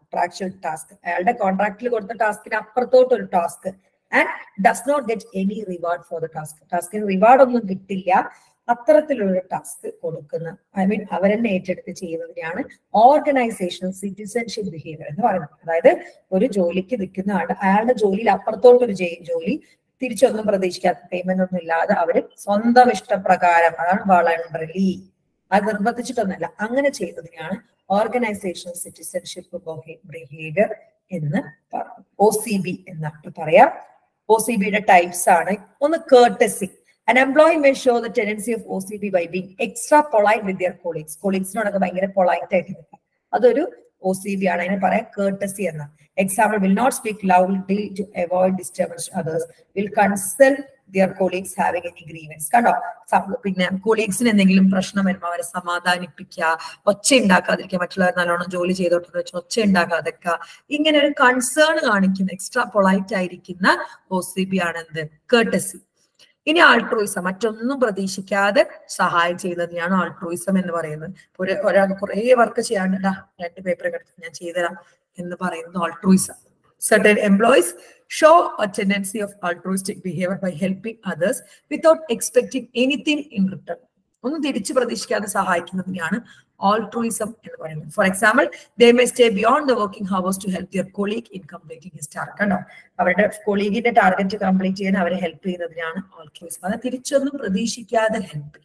contractual task അയാളുടെ കോൺട്രാക്റ്റിൽ കൊടുത്ത ടാസ്കിന് അപ്പുറത്തോട്ട് ഒരു task and does not get any reward for the task ടാസ്കിന് റിവാർഡ് ഒന്നും കിട്ടില്ല അത്തരത്തിലുള്ള ടാസ്ക് കൊടുക്കുന്ന ഐ മീൻ അവരെന്നെ ഏറ്റെടുത്ത് ചെയ്യുന്നതിനെയാണ് ഓർഗനൈസേഷണൽ സിറ്റിസൺഷിപ്പ് ബിഹേവിയർ എന്ന് പറയുന്നത് അതായത് ഒരു ജോലിക്ക് നിൽക്കുന്ന ആൾ അയാളുടെ ജോലിയിൽ അപ്പുറത്തോട്ടൊരു ജെ- ജോലി തിരിച്ചൊന്നും പ്രതീക്ഷിക്കാത്ത പേയ്മെന്റ് ഒന്നും ഇല്ലാതെ അവര് സ്വന്തം ഇഷ്ടപ്രകാരം അതാണ് വളണ്ടറി അത് നിർബന്ധിച്ചിട്ടൊന്നല്ല അങ്ങനെ ചെയ്യുന്നതിനെയാണ് ഓർഗനൈസേഷണൽ സിറ്റിസൺഷിപ്പ് ബിഹേവിയർ എന്ന് ഒ സി ബി എന്നാണ് പറയാം ഒ സി ബിയുടെ ടൈപ്സ് ആണ് ഒന്ന് courtesy An employee may show the tendency of OCB by being extra polite with their colleagues. കൊളീഗ്സിനോടൊക്കെ ഭയങ്കര പൊളൈറ്റ് ആയിട്ട് നിൽക്കാം അതൊരു ഒ സി ബി ആണ് അതിനെ പറയാം കേർട്ടസി എന്ന് example will not speak loudly to avoid disturbance others will consult their colleagues having any grievance കണ്ടോ സം- പിന്നെ കൊളീഗ്സിന് എന്തെങ്കിലും പ്രശ്നം വരുമ്പോൾ അവരെ സമാധാനിപ്പിക്കുക ഒച്ച ഉണ്ടാക്കാതിരിക്കുക മറ്റുള്ളവർ നല്ലോണം ജോലി ചെയ്തോട്ടെന്ന് വെച്ച് ഒച്ച ഉണ്ടാക്കാതിരിക്കുക ഇങ്ങനെ ഒരു കൺസേൺ കാണിക്കുന്ന എക്സ്ട്രാ പൊളൈറ്റ് ആയിരിക്കുന്ന ഒ സി ബി ആണ് എന്ത് കേർട്ടസി ഇനി ആൾട്രോയിസം മറ്റൊന്നും പ്രതീക്ഷിക്കാതെ സഹായം ചെയ്യുന്നതിനെയാണ് ആൾട്രോയിസം എന്ന് പറയുന്നത് ഇപ്പൊ ഒരു ഒരാൾ കുറെ വർക്ക് ചെയ്യാണ്ട് "ഡാ, രണ്ട് പേപ്പർ എടുത്ത് ഞാൻ ചെയ്തുതരാം എന്ന് പറയുന്നത് ആൾട്രോയിസം certain employees show a tendency of altruistic behavior by helping others without expecting anything in return ഒന്നും തിരിച്ചു പ്രതീക്ഷിക്കാതെ സഹായിക്കുന്നതിനെയാണ് altruism എന്ന് പറയുന്നത് for example they may stay beyond the working hours to help their colleague in completing his target കണ്ടോ അവരുടെ കൊളീഗിന്റെ ടാർഗറ്റ് കംപ്ലീറ്റ് ചെയ്യാൻ അവരെ ഹെൽപ്പ് ചെയ്യുന്നതിനാണ് altruism അത് തിരിച്ചൊന്നും പ്രതീക്ഷിക്കാതെ ഹെൽപ്പ്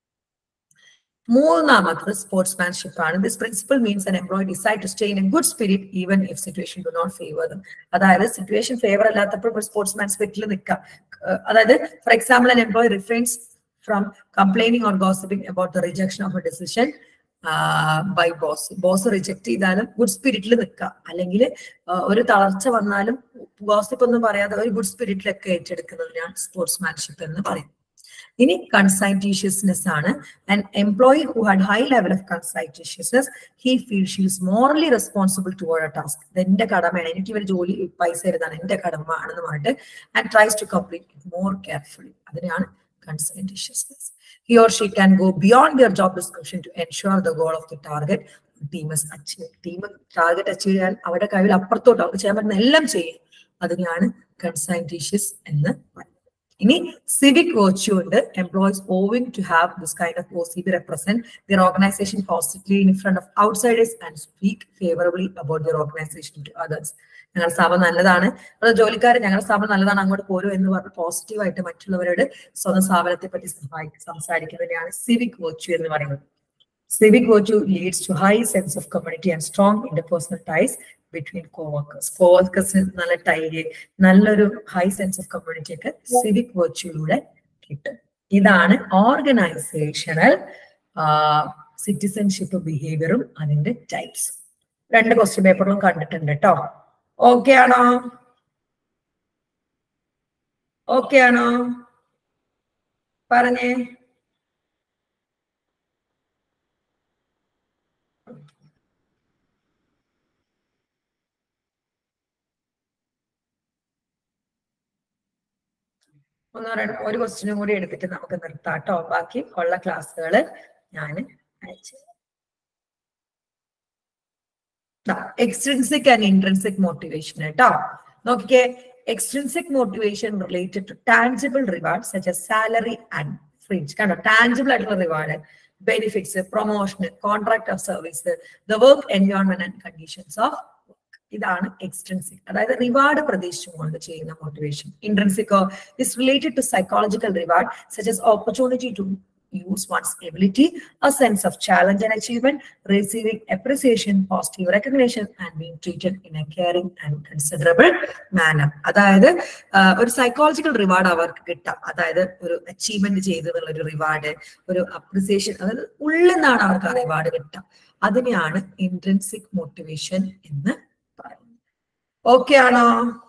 മൂന്നാമത്തത് സ്പോർട്സ്മാൻഷിപ്പ് ആണ് this principle means an employee decide to stay in a good spirit even if situation do not favor them അതായത് സിറ്റുവേഷൻ ഫേവർ അല്ലാത്തപ്പോൾ സ്പോർട്സ്മാൻ സ്പിരിറ്റിൽ നിൽക്കാം ഏഹ് അതായത് for example an employee refrains from complaining or gossiping about the rejection of a decision by boss boss reject ചെയ്താലും ഗുഡ് സ്പിരിറ്റിൽ നിൽക്കുക അല്ലെങ്കിൽ ഒരു തളർച്ച വന്നാലും ഗോസിപ്പ് ഒന്നും പറയാതെ ഒരു ഗുഡ് സ്പിരിറ്റിലൊക്കെ ഏറ്റെടുക്കുന്നതിനാണ് സ്പോർട്സ്മാൻഷിപ്പ് എന്ന് പറയുന്നത് ഇനി കൺസൈറ്റീഷ്യസ്നെസ് ആണ് an employee who had high level of conscientiousness he feels she is morally responsible toward a task ഇത് എന്റെ കടമയാണ് എനിക്ക് ഇവർ ജോലി പൈസ തരുന്നതാണ് എന്റെ കടമ ആണെന്ന് പറഞ്ഞിട്ട് and tries to complete it more carefully അതിനെയാണ് conscientiousness he or she can go beyond their job description to ensure the goal of the target team is achieved team target achieve ചെയ്യാൻ അവരുടെ കഴിവിൽ അപ്പുറത്തോട്ട് അവർക്ക് ചെയ്യാൻ പറ്റുന്ന എല്ലാം ചെയ്യും അതിനെയാണ് കൺസൈൻറ്റീഷ്യസ് എന്ന് പറയുന്നത് ഇനി സിവിക് വെർച്യൂ ഉണ്ട് employees owing to have this kind of O C B represent their organisation positively in front of outsiders and speak favourably about their organisation to others ഞങ്ങളുടെ സ്ഥാപനം നല്ലതാണ് അത് ജോലിക്കാർ ഞങ്ങളുടെ സ്ഥാപനം നല്ലതാണ് അങ്ങോട്ട് പോരും എന്ന് പറഞ്ഞ് പോസിറ്റീവായിട്ട് മറ്റുള്ളവരോട് സ്വന്തം സ്ഥാപനത്തെ പറ്റി സഹായി സംസാരിക്കുന്നതിനെയാണ് സിവിക് വെർച്യൂ എന്ന് പറയുന്നത് Civic virtue leads to high sense of community and strong interpersonal ties between co-workers. Co-workers നല്ല ടൈല് നല്ലൊരു ഹൈ സെൻസ് ഓഫ് കമ്മ്യൂണിറ്റി ഒക്കെ സിവിക് വെർച്യൂയിലൂടെ കിട്ടും ഇതാണ് ഓർഗനൈസേഷണൽ സിറ്റിസൺഷിപ്പ് ബിഹേവിയറും അതിന്റെ ടൈപ്സ് രണ്ട് ക്വസ്റ്റ്യൻ പേപ്പറിലും കണ്ടിട്ടുണ്ട് കേട്ടോ ഓക്കെ ആണോ ഓക്കെ ആണോ പറഞ്ഞേ ഒന്നോ രണ്ട് ഒരു ക്വസ്റ്റ്യനും കൂടി എടുത്തിട്ട് നമുക്ക് നിർത്താം കേട്ടോ ബാക്കി ഉള്ള ക്ലാസ്സുകൾ ഞാൻ അയച്ചു എക്സ്ട്രിൻസിക് ആൻഡ് ഇൻട്രൻസിക് മോട്ടിവേഷൻ കേട്ടോ നോക്കിക്കേ extrinsic motivation related to tangible reward such a salary and fringe കണ്ടോ ടാൻജിബിൾ ആയിട്ടുള്ള reward benefits promotion contract of service the work environment and conditions of ഇതാണ് എക്സ്ട്രൻസിക് അതായത് റിവാർഡ് പ്രതീക്ഷിച്ചുകൊണ്ട് ചെയ്യുന്ന മോട്ടിവേഷൻ ഇൻട്രൻസിക്കോ is related to psychological reward such as opportunity to use one's ability, a sense of challenge and achievement, receiving appreciation, positive recognition, and being treated in a caring and considerable manner. അതായത് ഒരു സൈക്കോളജിക്കൽ റിവാർഡ് അവർക്ക് കിട്ടാം അതായത് ഒരു അച്ചീവ്മെന്റ് ചെയ്തതുള്ള ഒരു റിവാർഡ് ഒരു അപ്രിസിയേഷൻ അതായത് ഉള്ളിൽ നിന്നാണ് അവർക്ക് ആ റിവാർഡ് കിട്ടുക അതിനെയാണ് ഇൻട്രൻസിക് മോട്ടിവേഷൻ എന്ന് പറയുന്നത് ഓക്കെ ആണോ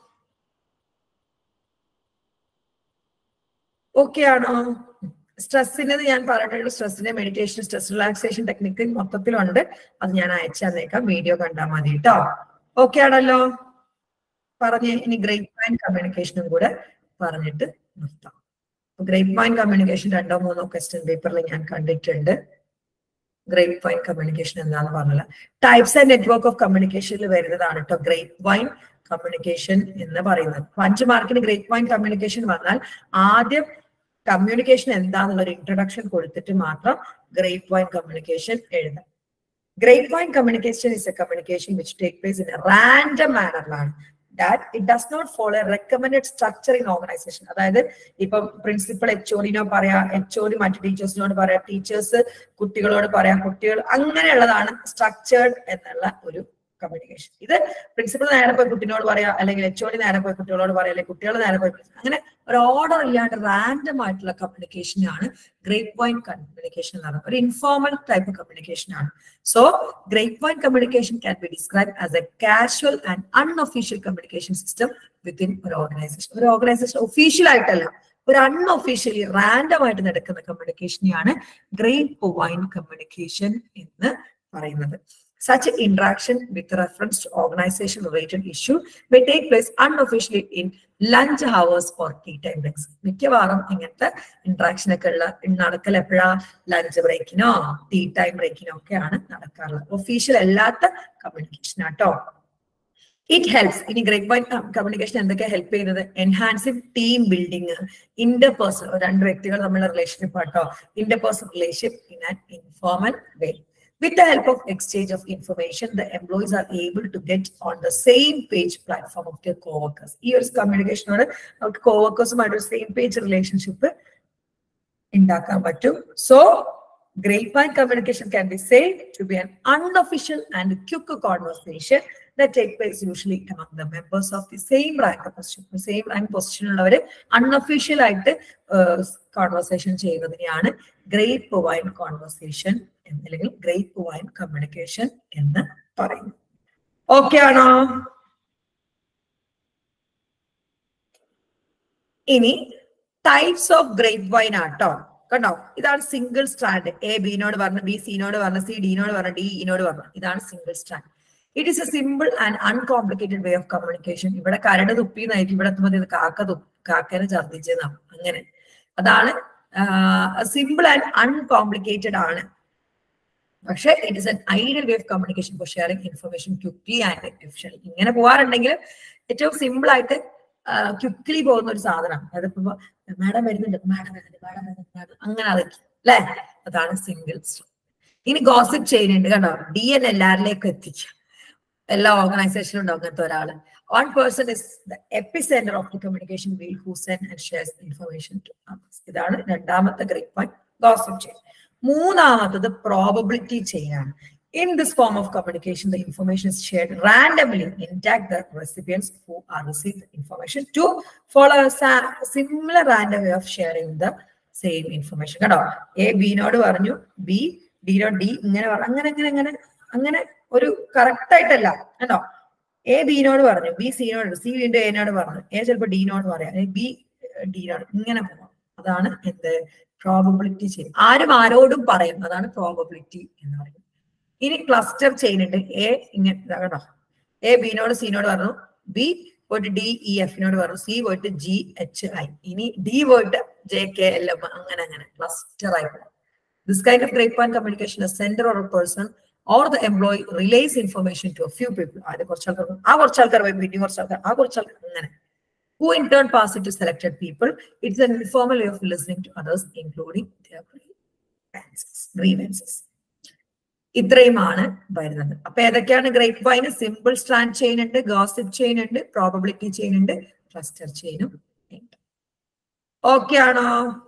ഓക്കെ ആണോ സ്ട്രെസ്സിന് ഞാൻ പറഞ്ഞിട്ടുണ്ട് സ്ട്രെസ്സിന്റെ മെഡിറ്റേഷൻ സ്ട്രെസ് റിലാക്സേഷൻ ടെക്നിക്ക് മൊത്തത്തിലുണ്ട് അത് ഞാൻ അയച്ചു തന്നേക്കാം വീഡിയോ കണ്ടാൽ മതി കേട്ടോ ഓക്കെ ആണല്ലോ പറഞ്ഞ് ഇനി ഗ്രേറ്റ് മൈൻഡ് കമ്മ്യൂണിക്കേഷനും കൂടെ പറഞ്ഞിട്ട് നിർത്താം ഗ്രേറ്റ് മൈൻഡ് കമ്മ്യൂണിക്കേഷൻ രണ്ടോ മൂന്നോ ക്വസ്റ്റ്യൻ പേപ്പറിൽ ഞാൻ കണ്ടിട്ടുണ്ട് ഗ്രേപ്പ് വൈൻ കമ്മ്യൂണിക്കേഷൻ എന്താന്ന് പറഞ്ഞില്ല ടൈപ്സ് ആൻഡ് നെറ്റ്വർക്ക് ഓഫ് കമ്മ്യൂണിക്കേഷനിൽ വരുന്നതാണ് കേട്ടോ ഗ്രേപ്പ് വൈൻ കമ്മ്യൂണിക്കേഷൻ എന്ന് പറയുന്നത് അപ്പൊ അഞ്ച് മാർക്കിന് ഗ്രേപ്പ് വൈൻ കമ്മ്യൂണിക്കേഷൻ വന്നാൽ ആദ്യം കമ്മ്യൂണിക്കേഷൻ എന്താന്നുള്ള ഒരു ഇൻട്രൊഡക്ഷൻ കൊടുത്തിട്ട് മാത്രം ഗ്രേപ്പ് വൈൻ കമ്മ്യൂണിക്കേഷൻ എഴുതാം grapevine communication is a communication which take place in a random manner ലാണ് that it does not follow a recommended structure in organization അതായത് ഇപ്പം പ്രിൻസിപ്പൽ എച്ച് ഒഡിനോ പറയാ എച്ച് ഒഡി മറ്റു ടീച്ചേഴ്സിനോട് പറയാ ടീച്ചേഴ്സ് കുട്ടികളോട് പറയാം കുട്ടികൾ അങ്ങനെയുള്ളതാണ് സ്ട്രക്ചേർഡ് എന്നുള്ള ഒരു കമ്മ്യൂണിക്കേഷൻ ഇത് പ്രിൻസിപ്പൽ നേരെ പോയി കുട്ടിനോട് പറയാ അല്ലെങ്കിൽ എച്ച് ഒഡി നേരെ പോയി കുട്ടികളോട് പറയാം അല്ലെങ്കിൽ കുട്ടികൾ നേരെ പോയി അങ്ങനെ ഒരു ഓർഡർ ഇല്ലാണ്ട് റാൻഡം ആയിട്ടുള്ള കമ്മ്യൂണിക്കേഷനാണ് ഗ്രേപ്പ് വൈൻ കമ്മ്യൂണിക്കേഷൻ എന്ന് പറയുന്നത് ഒരു ഇൻഫോർമൽ ടൈപ്പ് കമ്മ്യൂണിക്കേഷൻ ആണ് so grapevine communication can be described as a casual and unofficial communication system within ഒരു ഓർഗനൈസേഷൻ ഒരു ഓർഗനൈസേഷൻ ഒഫീഷ്യൽ ആയിട്ടല്ല ഒരു അൺഒഫീഷ്യലി റാൻഡം ആയിട്ട് നടക്കുന്ന കമ്മ്യൂണിക്കേഷനെയാണ് ഗ്രേപ്പ് വൈൻ കമ്മ്യൂണിക്കേഷൻ എന്ന് പറയുന്നത് such interaction with reference to organization related issue may take place unofficially in lunch hours or tea time breaks മിക്കവാറും ഇങ്ങനത്തെ ഇന്ററാക്ഷൻ ഒക്കെ ഉള്ള നടക്കൽ എപ്പോഴാ ലഞ്ച് ബ്രേക്കിനോ ടീ ടൈം ബ്രേക്കിനോ ഒക്കെയാണ് നടക്കാറുള്ളത് ഒഫീഷ്യൽ അല്ലാത്ത കമ്മ്യൂണിക്കേഷൻ ആട്ടോ ഇറ്റ് ഹെൽപ്സ് ഇനി ഗ്രേറ്റ് വൈൻ കമ്മ്യൂണിക്കേഷൻ എന്തൊക്കെ ഹെൽപ്പ് ചെയ്യുന്നത് enhancing team building inter person രണ്ട് വ്യക്തികൾ തമ്മിലുള്ള റിലേഷൻഷിപ്പ് ആട്ടോ inter person relationship in an informal way With the help of exchange of information, the employees are able to get on the same page platform of their co-workers. ഈ ഒരു കമ്മ്യൂണിക്കേഷനോട് അവർക്ക് കോവർക്കേഴ്സുമായിട്ട് ഒരു സെയിം പേജ് റിലേഷൻഷിപ്പ് ഉണ്ടാക്കാൻ പറ്റും so grapevine communication can be said to be an unofficial and quick conversation that take place usually among the members of the same rank position. Same rank position ഉള്ളവര് അൺഒഫീഷ്യൽ ആയിട്ട് കോൺവെർസേഷൻ ചെയ്യുന്നതിനെയാണ് ഗ്രേറ്റ് വൈൻ കോൺവെർസേഷൻ അല്ലെങ്കിൽ ഗ്രേറ്റ് വൈൻ കമ്മ്യൂണിക്കേഷൻ എന്ന് പറയുന്നു ഓക്കെ ആണോ ഇനി ടൈപ്സ് ഓഫ് ഗ്രേറ്റ് വൈൻ ആട്ടോ കണ്ടോ ഇതാണ് സിംഗിൾ സ്ട്രാൻഡ് എ ബിനോട് പറഞ്ഞു ബി സിനോട് പറഞ്ഞു സി ഡിനോട് പറഞ്ഞു ഡി ഇനോട് പറഞ്ഞു ഇതാണ് single strand it is a simple and uncomplicated way of communication ഇവിടെ കരട് തുപ്പിന്നായിരിക്കും ഇവിടെ എത്തുമ്പോൾ ഇത് കാക്ക തുപ്പി കാക്കനെ ഛർദ്ദിച്ചതാണ് അങ്ങനെ അതാണ് സിമ്പിൾ ആൻഡ് അൺകോംപ്ലിക്കേറ്റഡ് ആണ് പക്ഷെ it is an ideal way of communication for sharing information quickly and efficiently ഇങ്ങനെ പോകാറുണ്ടെങ്കിൽ ഏറ്റവും സിമ്പിൾ ആയിട്ട് ക്വിക്ലി പോകുന്ന ഒരു സാധനമാണ് അതിപ്പോ മാഡം വരുന്നുണ്ട് മാഡം വരുന്നുണ്ട് മാഡം വരുന്നുണ്ട് മാഡം അങ്ങനെ അതൊക്കെ അല്ലെ അതാണ് സിംഗിൾ ഇനി ഗോസിപ്പ് ചെയ്യുന്നുണ്ട് കണ്ടോ ഡി എൻ എല്ലാവരിലേക്കും എത്തിക്കുക എല്ലാ ഓർഗനൈസേഷനും ഉണ്ടാവും അങ്ങനത്തെ ഒരാള് one person is the epicentre of the communication wheel who send and shares information to ഇതാണ് രണ്ടാമത്തെ ഗ്രേറ്റ് പോയിന്റ് ഗോസിപ്പ് ചെയിൻ മൂന്നാമത്തത് പ്രോബബിലിറ്റി ചെയിൻ ആണ് In this form of communication, the information is shared randomly, intact the recipients who are received the information to follow a sa- similar random way of sharing the same information. കേട്ടോ എ ബിനോട് പറഞ്ഞു ബി ഡിനോട് ഡി ഇങ്ങനെ പറഞ്ഞു അങ്ങനെ അങ്ങനെ അങ്ങനെ അങ്ങനെ ഒരു കറക്റ്റ് ആയിട്ടല്ല കേട്ടോ എ ബിനോട് പറഞ്ഞു ബി സിനോട് സി വീണ്ടും എനോട് പറഞ്ഞു എ ചിലപ്പോൾ ഡിനോട് പറയാം ബി ഡിനോട് ഇങ്ങനെ പോകാം അതാണ് എന്ത് പ്രോബബിലിറ്റി ചെയ്യും ആരും ആരോടും പറയും അതാണ് പ്രോബബിലിറ്റി എന്ന് പറയുന്നത് ഇനി ക്ലസ്റ്റർ ചെയ്യുന്നുണ്ട് എ ഇങ്ങനെ കേട്ടോ എ ബിനോട് സിനോട് പറഞ്ഞു ബി പോയിട്ട് ഡി ഇ എഫിനോട് പറഞ്ഞു സി പോയിട്ട് ജി എച്ച് ഐ ഇനി ഡി പോയിട്ട് ജെ കെ എൽ എം അങ്ങനെ അങ്ങനെ ക്ലസ്റ്റർ ആയി പോകും this kind of great point communication centre or person or the employee relays information to few people ആദ്യം കുറച്ച് ആൾക്കാർ ആ കുറച്ച് ആൾക്കാർ പോയി പിന്നെ കുറച്ച് ആൾക്കാർ ആ കുറച്ച് ആൾക്കാർ അങ്ങനെ who in turn pass it to selected people. It's an informal way of listening to others, including their grievances. grievances. ഇത്രയുമാണ് വരുന്നത് അപ്പൊ ഏതൊക്കെയാണ് grapevine simple strand chain ഉണ്ട് ഗോസിപ്പ് ചെയിൻ ഉണ്ട് പ്രോബബിലിറ്റി ചെയിൻ ഉണ്ട് ക്ലസ്റ്റർ ചെയിനും ഉണ്ട് ഓക്കെ ആണോ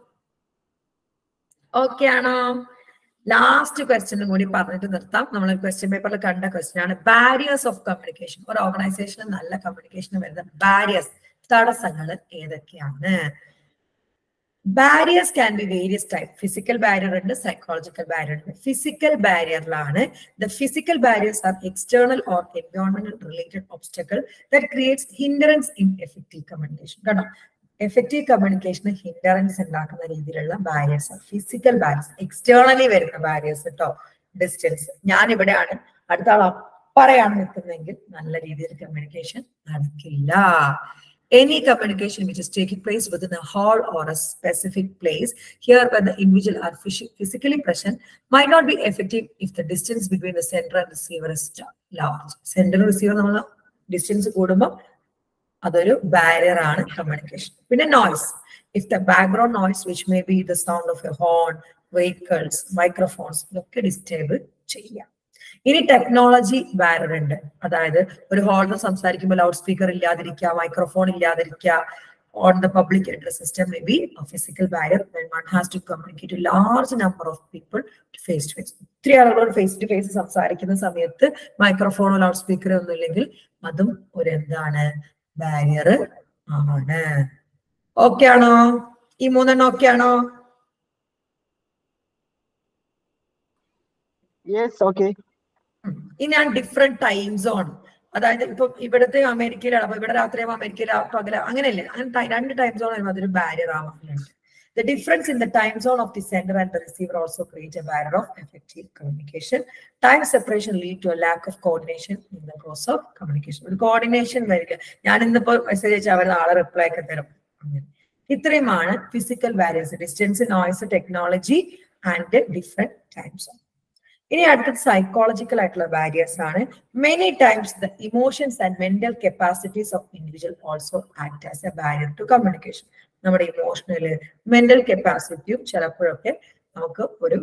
ഓക്കെ ആണോ ലാസ്റ്റ് ക്വസ്റ്റ്യനും കൂടി പറഞ്ഞിട്ട് നിർത്താം നമ്മൾ ക്വസ്റ്റ്യൻ പേപ്പറിൽ കണ്ട ക്വസ്റ്റ്യൻ ആണ് ബാരിയേഴ്സ് ഓഫ് കമ്മ്യൂണിക്കേഷൻ ഒരു ഓർഗനൈസേഷന് നല്ല കമ്മ്യൂണിക്കേഷൻ വരുന്ന ബാരിയേഴ്സ് തടസ്സങ്ങൾ ഏതൊക്കെയാണ് barriers can be various type physical barrier ഉണ്ട് സൈക്കോളജിക്കൽ ബാരിയർ ഉണ്ട് ഫിസിക്കൽ ബാരിയറിലാണ് the physical barriers are external or എൻവയോൺമെന്റൽ related obstacle that creates hindrance in effective communication കേട്ടോ എഫക്റ്റീവ് കമ്മ്യൂണിക്കേഷന് ഹിൻഡറൻസ് ഉണ്ടാക്കുന്ന രീതിയിലുള്ള ബാരിയേഴ്സ് ഫിസിക്കൽ ബാരിയേഴ്സ് എക്സ്റ്റേണലി വരുന്ന ബാരിയേഴ്സ് കേട്ടോ ഡിസ്റ്റൻസ് ഞാൻ ഇവിടെയാണ് അടുത്ത ആൾ അപ്പറയാണ് നിൽക്കുന്നതെങ്കിൽ നല്ല രീതിയിൽ കമ്മ്യൂണിക്കേഷൻ നടക്കില്ല any communication which is taking place within a hall or a specific place, here where the individual are physi- physically present, might not be effective if the distance between the sender and receiver is sta- large. Sender receiver നമ്മൾ ഡിസ്റ്റൻസ് കൂടുമ്പോൾ അതൊരു ബാരിയർ ആണ് കമ്മ്യൂണിക്കേഷൻ പിന്നെ noise if the background noise which may be the sound of a horn vehicles microphones ഇതൊക്കെ ഡിസ്റ്റേബിൾ ചെയ്യാം ഇനി ടെക്നോളജി ബാരിയർ ഉണ്ട് അതായത് ഒരു ഹാളിൽ സംസാരിക്കുമ്പോൾ ലൗഡ് സ്പീക്കർ ഇല്ലാതിരിക്കുക മൈക്രോഫോൺ ഇല്ലാതിരിക്കുക on the public address system may be physical barrier when one has to communicate to large number of people face to face ഒത്തിരി ആളുകളോട് ഫേസ് ടു ഫേസ് സംസാരിക്കുന്ന സമയത്ത് മൈക്രോഫോണോ ലൗഡ് സ്പീക്കറോ ഒന്നും ഇല്ലെങ്കിൽ അതും ഒരു എന്താണ് ബാരിയർ ആണ് ഓക്കെ ആണോ ഈ മൂന്നെണ്ണം ഓക്കെ ആണോ യെസ് ഓക്കെ ഉം. ഇനി ഞാൻ ഡിഫറെന്റ് ടൈം സോൺ അതായത് ഇപ്പൊ ഇവിടുത്തെ അമേരിക്കയിലാണ് അപ്പൊ ഇവിടെ രാത്രിയാകുമ്പോൾ അമേരിക്കയിൽ പകല അങ്ങനെയല്ലേ അങ്ങനെ ടൈ- രണ്ട് ടൈം സോൺ വരുമ്പോൾ അതൊരു ബാരിയർ ആവാറുണ്ട് The difference in the time zone of the sender and the receiver also create a barrier of effective communication. Time separation lead to a lack of coordination in the process of communication. ഒരു കോർഡിനേഷൻ വരിക ഞാൻ ഇന്നിപ്പോ മെസ്സേജ് അയച്ചാൽ അവർ നാളെ റിപ്ലൈ ഒക്കെ തരും അങ്ങനെ. ഇത്രയുമാണ് physical barriers distance noise technology and different time zone ഇനി അടുത്തത് സൈക്കോളജിക്കൽ ആയിട്ടുള്ള ബാരിയേഴ്സ് ആണ് many times the emotions and mental capacities of individual also act as a barrier to communication നമ്മുടെ ഇമോഷണല് മെന്റൽ കപ്പാസിറ്റിയും ചിലപ്പോഴൊക്കെ നമുക്ക് ഒരു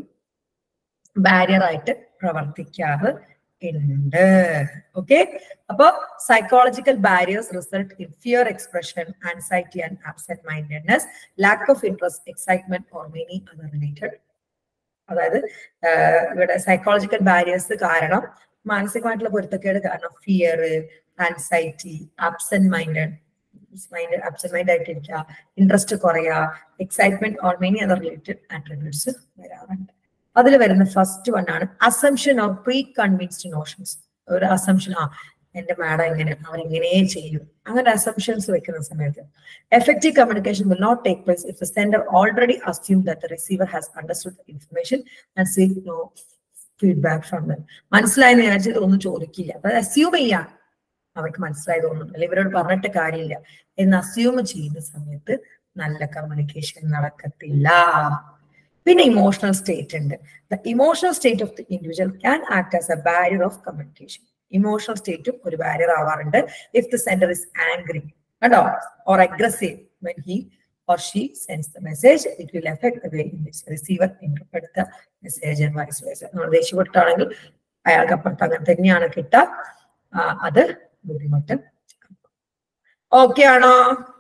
ബാരിയർ ആയിട്ട് പ്രവർത്തിക്കാറ് ഉണ്ട് ഓക്കെ അപ്പൊ psychological barriers result in fear expression anxiety and absent mindedness lack of interest excitement or many other related അതായത് ആഹ് ഇവിടെ സൈക്കോളജിക്കൽ ബാരിയേഴ്സ് കാരണം മാനസികമായിട്ടുള്ള പൊരുത്തക്കേട് കാരണം fear anxiety absent minded mind absent mind ആയിട്ടിരിക്കുക ഇൻട്രസ്റ്റ് കുറയുക excitement or many other related attributes വരാറുണ്ട് അതിൽ വരുന്ന ഫസ്റ്റ് വൺ ആണ് assumption or pre convinced notions ഒരു അസംഷൻ ആ എന്റെ മാഡം എങ്ങനെ അവരെങ്ങനെ ചെയ്യും അങ്ങനെ അസംഷൻസ് വെക്കുന്ന സമയത്ത് effective communication will not take place if the sender already assumed that the receiver has understood the information and seek no feedback from them. മനസ്സിലായെന്ന് വിചാരിച്ചത് ഒന്നും ചോദിക്കില്ല അപ്പൊ അസ്യൂം ചെയ്യാം അവർക്ക് മനസ്സിലായത് തോന്നുന്നില്ല ഇവരോട് പറഞ്ഞിട്ട് കാര്യമില്ല എന്ന് അസ്യൂം ചെയ്യുന്ന സമയത്ത് നല്ല കമ്മ്യൂണിക്കേഷൻ നടക്കത്തില്ല പിന്നെ ഇമോഷണൽ സ്റ്റേറ്റ് ഉണ്ട് the emotional state of the individual can act as a barrier of communication emotional സ്റ്റേറ്റും ഒരു ബാരിയർ ആവാറുണ്ട് if the sender is angry കണ്ടോ or aggressive when he or she sends the message, it will affect the way in which the receiver interprets the message and vice versa. നമ്മൾ ദേഷ്യപ്പെട്ടാണെങ്കിൽ അയാൾക്ക് അപ്പുറത്ത് അങ്ങനെ തന്നെയാണ് കിട്ടുക ആ, അത് ബുദ്ധിമുട്ട് ഓക്കെ ആണോ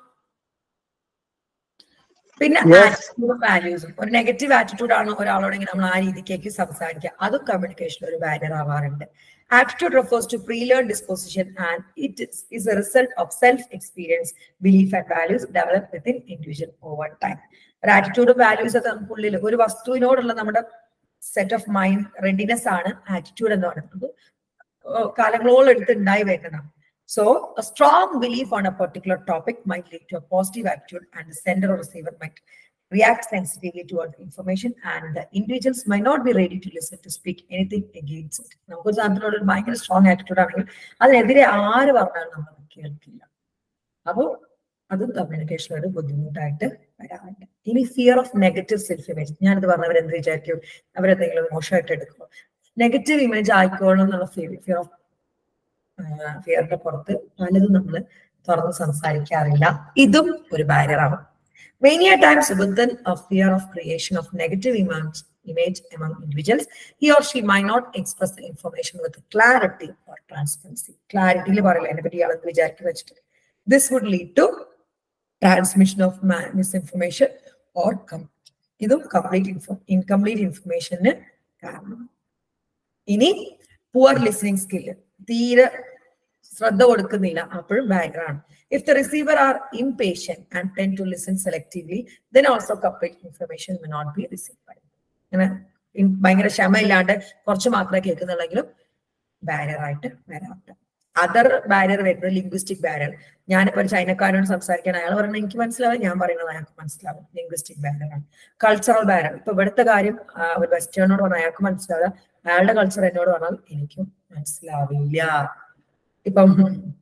പിന്നെ Yes. വാല്യൂസും ഒരു നെഗറ്റീവ് ആറ്റിറ്റ്യൂഡ് ആണ് ഒരാളോടെങ്കിൽ നമ്മൾ ആ രീതിക്കേക്ക് സംസാരിക്കുക അതും കമ്മ്യൂണിക്കേഷൻ ഒരു ബാരിയർ ആവാറുണ്ട് attitude refers to pre learn disposition and it is a result of self experience belief and values develop within individual over time ഒരു ആറ്റിറ്റ്യൂഡ് വാല്യൂസ് ഒക്കെ നമുക്കുള്ളിൽ ഒരു വസ്തുവിനോടുള്ള നമ്മുടെ സെറ്റ് ഓഫ് മൈൻഡ് റെഡിനെസ് ആണ് ആറ്റിറ്റ്യൂഡ് എന്ന് പറയുന്നത് ഏഹ് കാലങ്ങളോളം എടുത്ത് ഉണ്ടായി വരുന്നതാണ് So a strong belief on a particular topic might lead to a positive attitude and the sender or receiver might react sensitively toward the information and the individuals might not be ready to listen to speak anything against it. നമുക്കൊരു സാധനത്തിനോട് ഒരു ഭയങ്കര സ്ട്രോങ് ആറ്റിറ്റ്യൂഡ് ആണെങ്കിൽ അതിനെതിരെ ആര് പറഞ്ഞാലും നമ്മൾ കേൾക്കില്ല അപ്പോൾ അതും കമ്മ്യൂണിക്കേഷൻ ഒരു ബുദ്ധിമുട്ടായിട്ട് വരാറുണ്ട് ഇനി fear of negative self image ഞാനിത് പറഞ്ഞവർ എന്ത് വിചാരിക്കും അവരെന്തെങ്കിലും മോശമായിട്ട് എടുക്കുമോ നെഗറ്റീവ് ഇമേജ് ആയിക്കോളും എന്നുള്ള ഫിയർ ഫിയർ ഓഫ് ഫിയറിന്റെ പുറത്ത് പലതും നമ്മൾ തുറന്ന് സംസാരിക്കാറില്ല ഇതും ഒരു ബാരിയറാണ് Many a times within a fear of creation of negative image, image among individuals, he or she might not express the information with clarity or transparency. Clarity പറയില്ല എന്നെ പറ്റി ഇയാളെന്ന് വിചാരിക്കുന്ന വെച്ചിട്ട് this would lead to transmission of misinformation or ഇതും കംപ്ലീറ്റ് ഇൻഫോ ഇൻകംപ്ലീറ്റ് ഇൻഫർമേഷന് കാരണം ഇനി പുവർ ലിസണിങ് സ്കില്ല് തീരെ ശ്രദ്ധ കൊടുക്കുന്നില്ല അപ്പോഴും background if the receiver are impatient and tend to listen selectively then also complete information may not be receive അങ്ങനെ ഇൻ- ഭയങ്കര ക്ഷമയില്ലാണ്ട് കുറച്ച് മാത്രമേ കേൾക്കുന്നുള്ളെങ്കിലും ബാരിയർ ആയിട്ട് വരാറുണ്ട് അതർ ബാരിയർ വരുന്നത് ലിംഗ്വിസ്റ്റിക് ബാരിയർ ഞാനിപ്പോ ഒരു ചൈനക്കാരോട് സംസാരിക്കാൻ അയാൾ പറയുന്നത് എനിക്ക് മനസ്സിലാവും ഞാൻ പറയുന്നത് അയാൾക്ക് മനസ്സിലാവും ലിംഗ്വിസ്റ്റിക് ബാരിയർ ആണ് കൾച്ചറൽ ബാരിയർ ഇപ്പൊ ഇവിടുത്തെ കാര്യം ആ, ഒരു വെസ്റ്റേണിനോട് പറഞ്ഞാൽ അയാൾക്ക് മനസ്സിലാവില്ല അയാളുടെ കൾച്ചർ എന്നോട് പറഞ്ഞാൽ എനിക്കും മനസ്സിലാവില്ല ഇപ്പം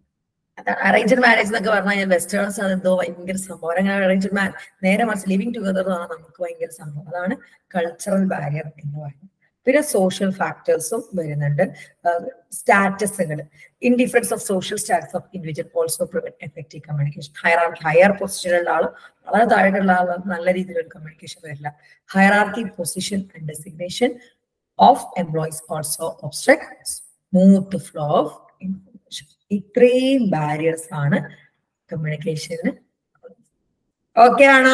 അറേഞ്ച്ഡ് മാരേജ് എന്നൊക്കെ പറഞ്ഞു കഴിഞ്ഞാൽ വെസ്റ്റേൺസ് അത് എന്തോ ഭയങ്കര സംഭവം അങ്ങനെ അറേഞ്ച്ഡ് മാരേജ് നേരെ മറിച്ച് ലിവിങ് ടുഗദർ ആണ് നമുക്ക് ഭയങ്കര സംഭവം അതാണ് കൾച്ചറൽ ബാരിയർ എന്ന് പറയുന്നത് പിന്നെ സോഷ്യൽ ഫാക്ടേഴ്സും വരുന്നുണ്ട് സ്റ്റാറ്റസുകൾ indifference of social status of individual also prevent effective communication higher higher പൊസിഷനിലുള്ള ആൾ വളരെ താഴെയുള്ള ആൾ നല്ല രീതിയിലൊരു കമ്മ്യൂണിക്കേഷൻ വരില്ല hierarchy position and designation of employees also obstruct smooth flow of information ഇത്രയും ബാരിയേഴ്സ് ആണ് കമ്മ്യൂണിക്കേഷന് ഓക്കെ ആണോ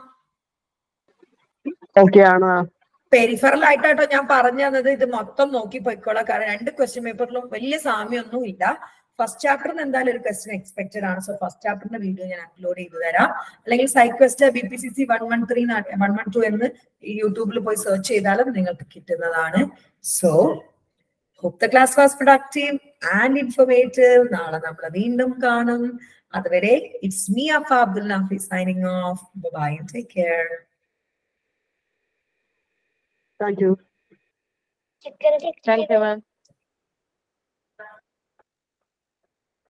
ഓക്കെ ആണ് പെരിഫറൽ ആയിട്ടാട്ടോ ഞാൻ പറഞ്ഞു തന്നത് ഇത് മൊത്തം നോക്കി പോയിക്കോളാം കാരണം രണ്ട് ക്വസ്റ്റ്യൻ പേപ്പറിലും വലിയ സാമ്യമൊന്നും ഇല്ല ഫസ്റ്റ് ചാപ്റ്ററിന് എന്തായാലും ഒരു ക്വസ്റ്റ്യൻ എക്സ്പെക്ടഡ് ആണ് സോ ഫസ്റ്റ് ചാപ്റ്ററിന്റെ വീഡിയോ ഞാൻ അപ്ലോഡ് ചെയ്തു തരാം അല്ലെങ്കിൽ സൈക്വസ്റ്റ് B P C C one one three one one two എന്ന് യൂട്യൂബിൽ പോയി സെർച്ച് ചെയ്താലും നിങ്ങൾക്ക് കിട്ടുന്നതാണ് so hope the class was productive and informative നാളെ നമ്മൾ വീണ്ടും കാണും അതുവരെ it's me Afa Abdul Nafi signing off bye take care thank you Thank you, ma'am.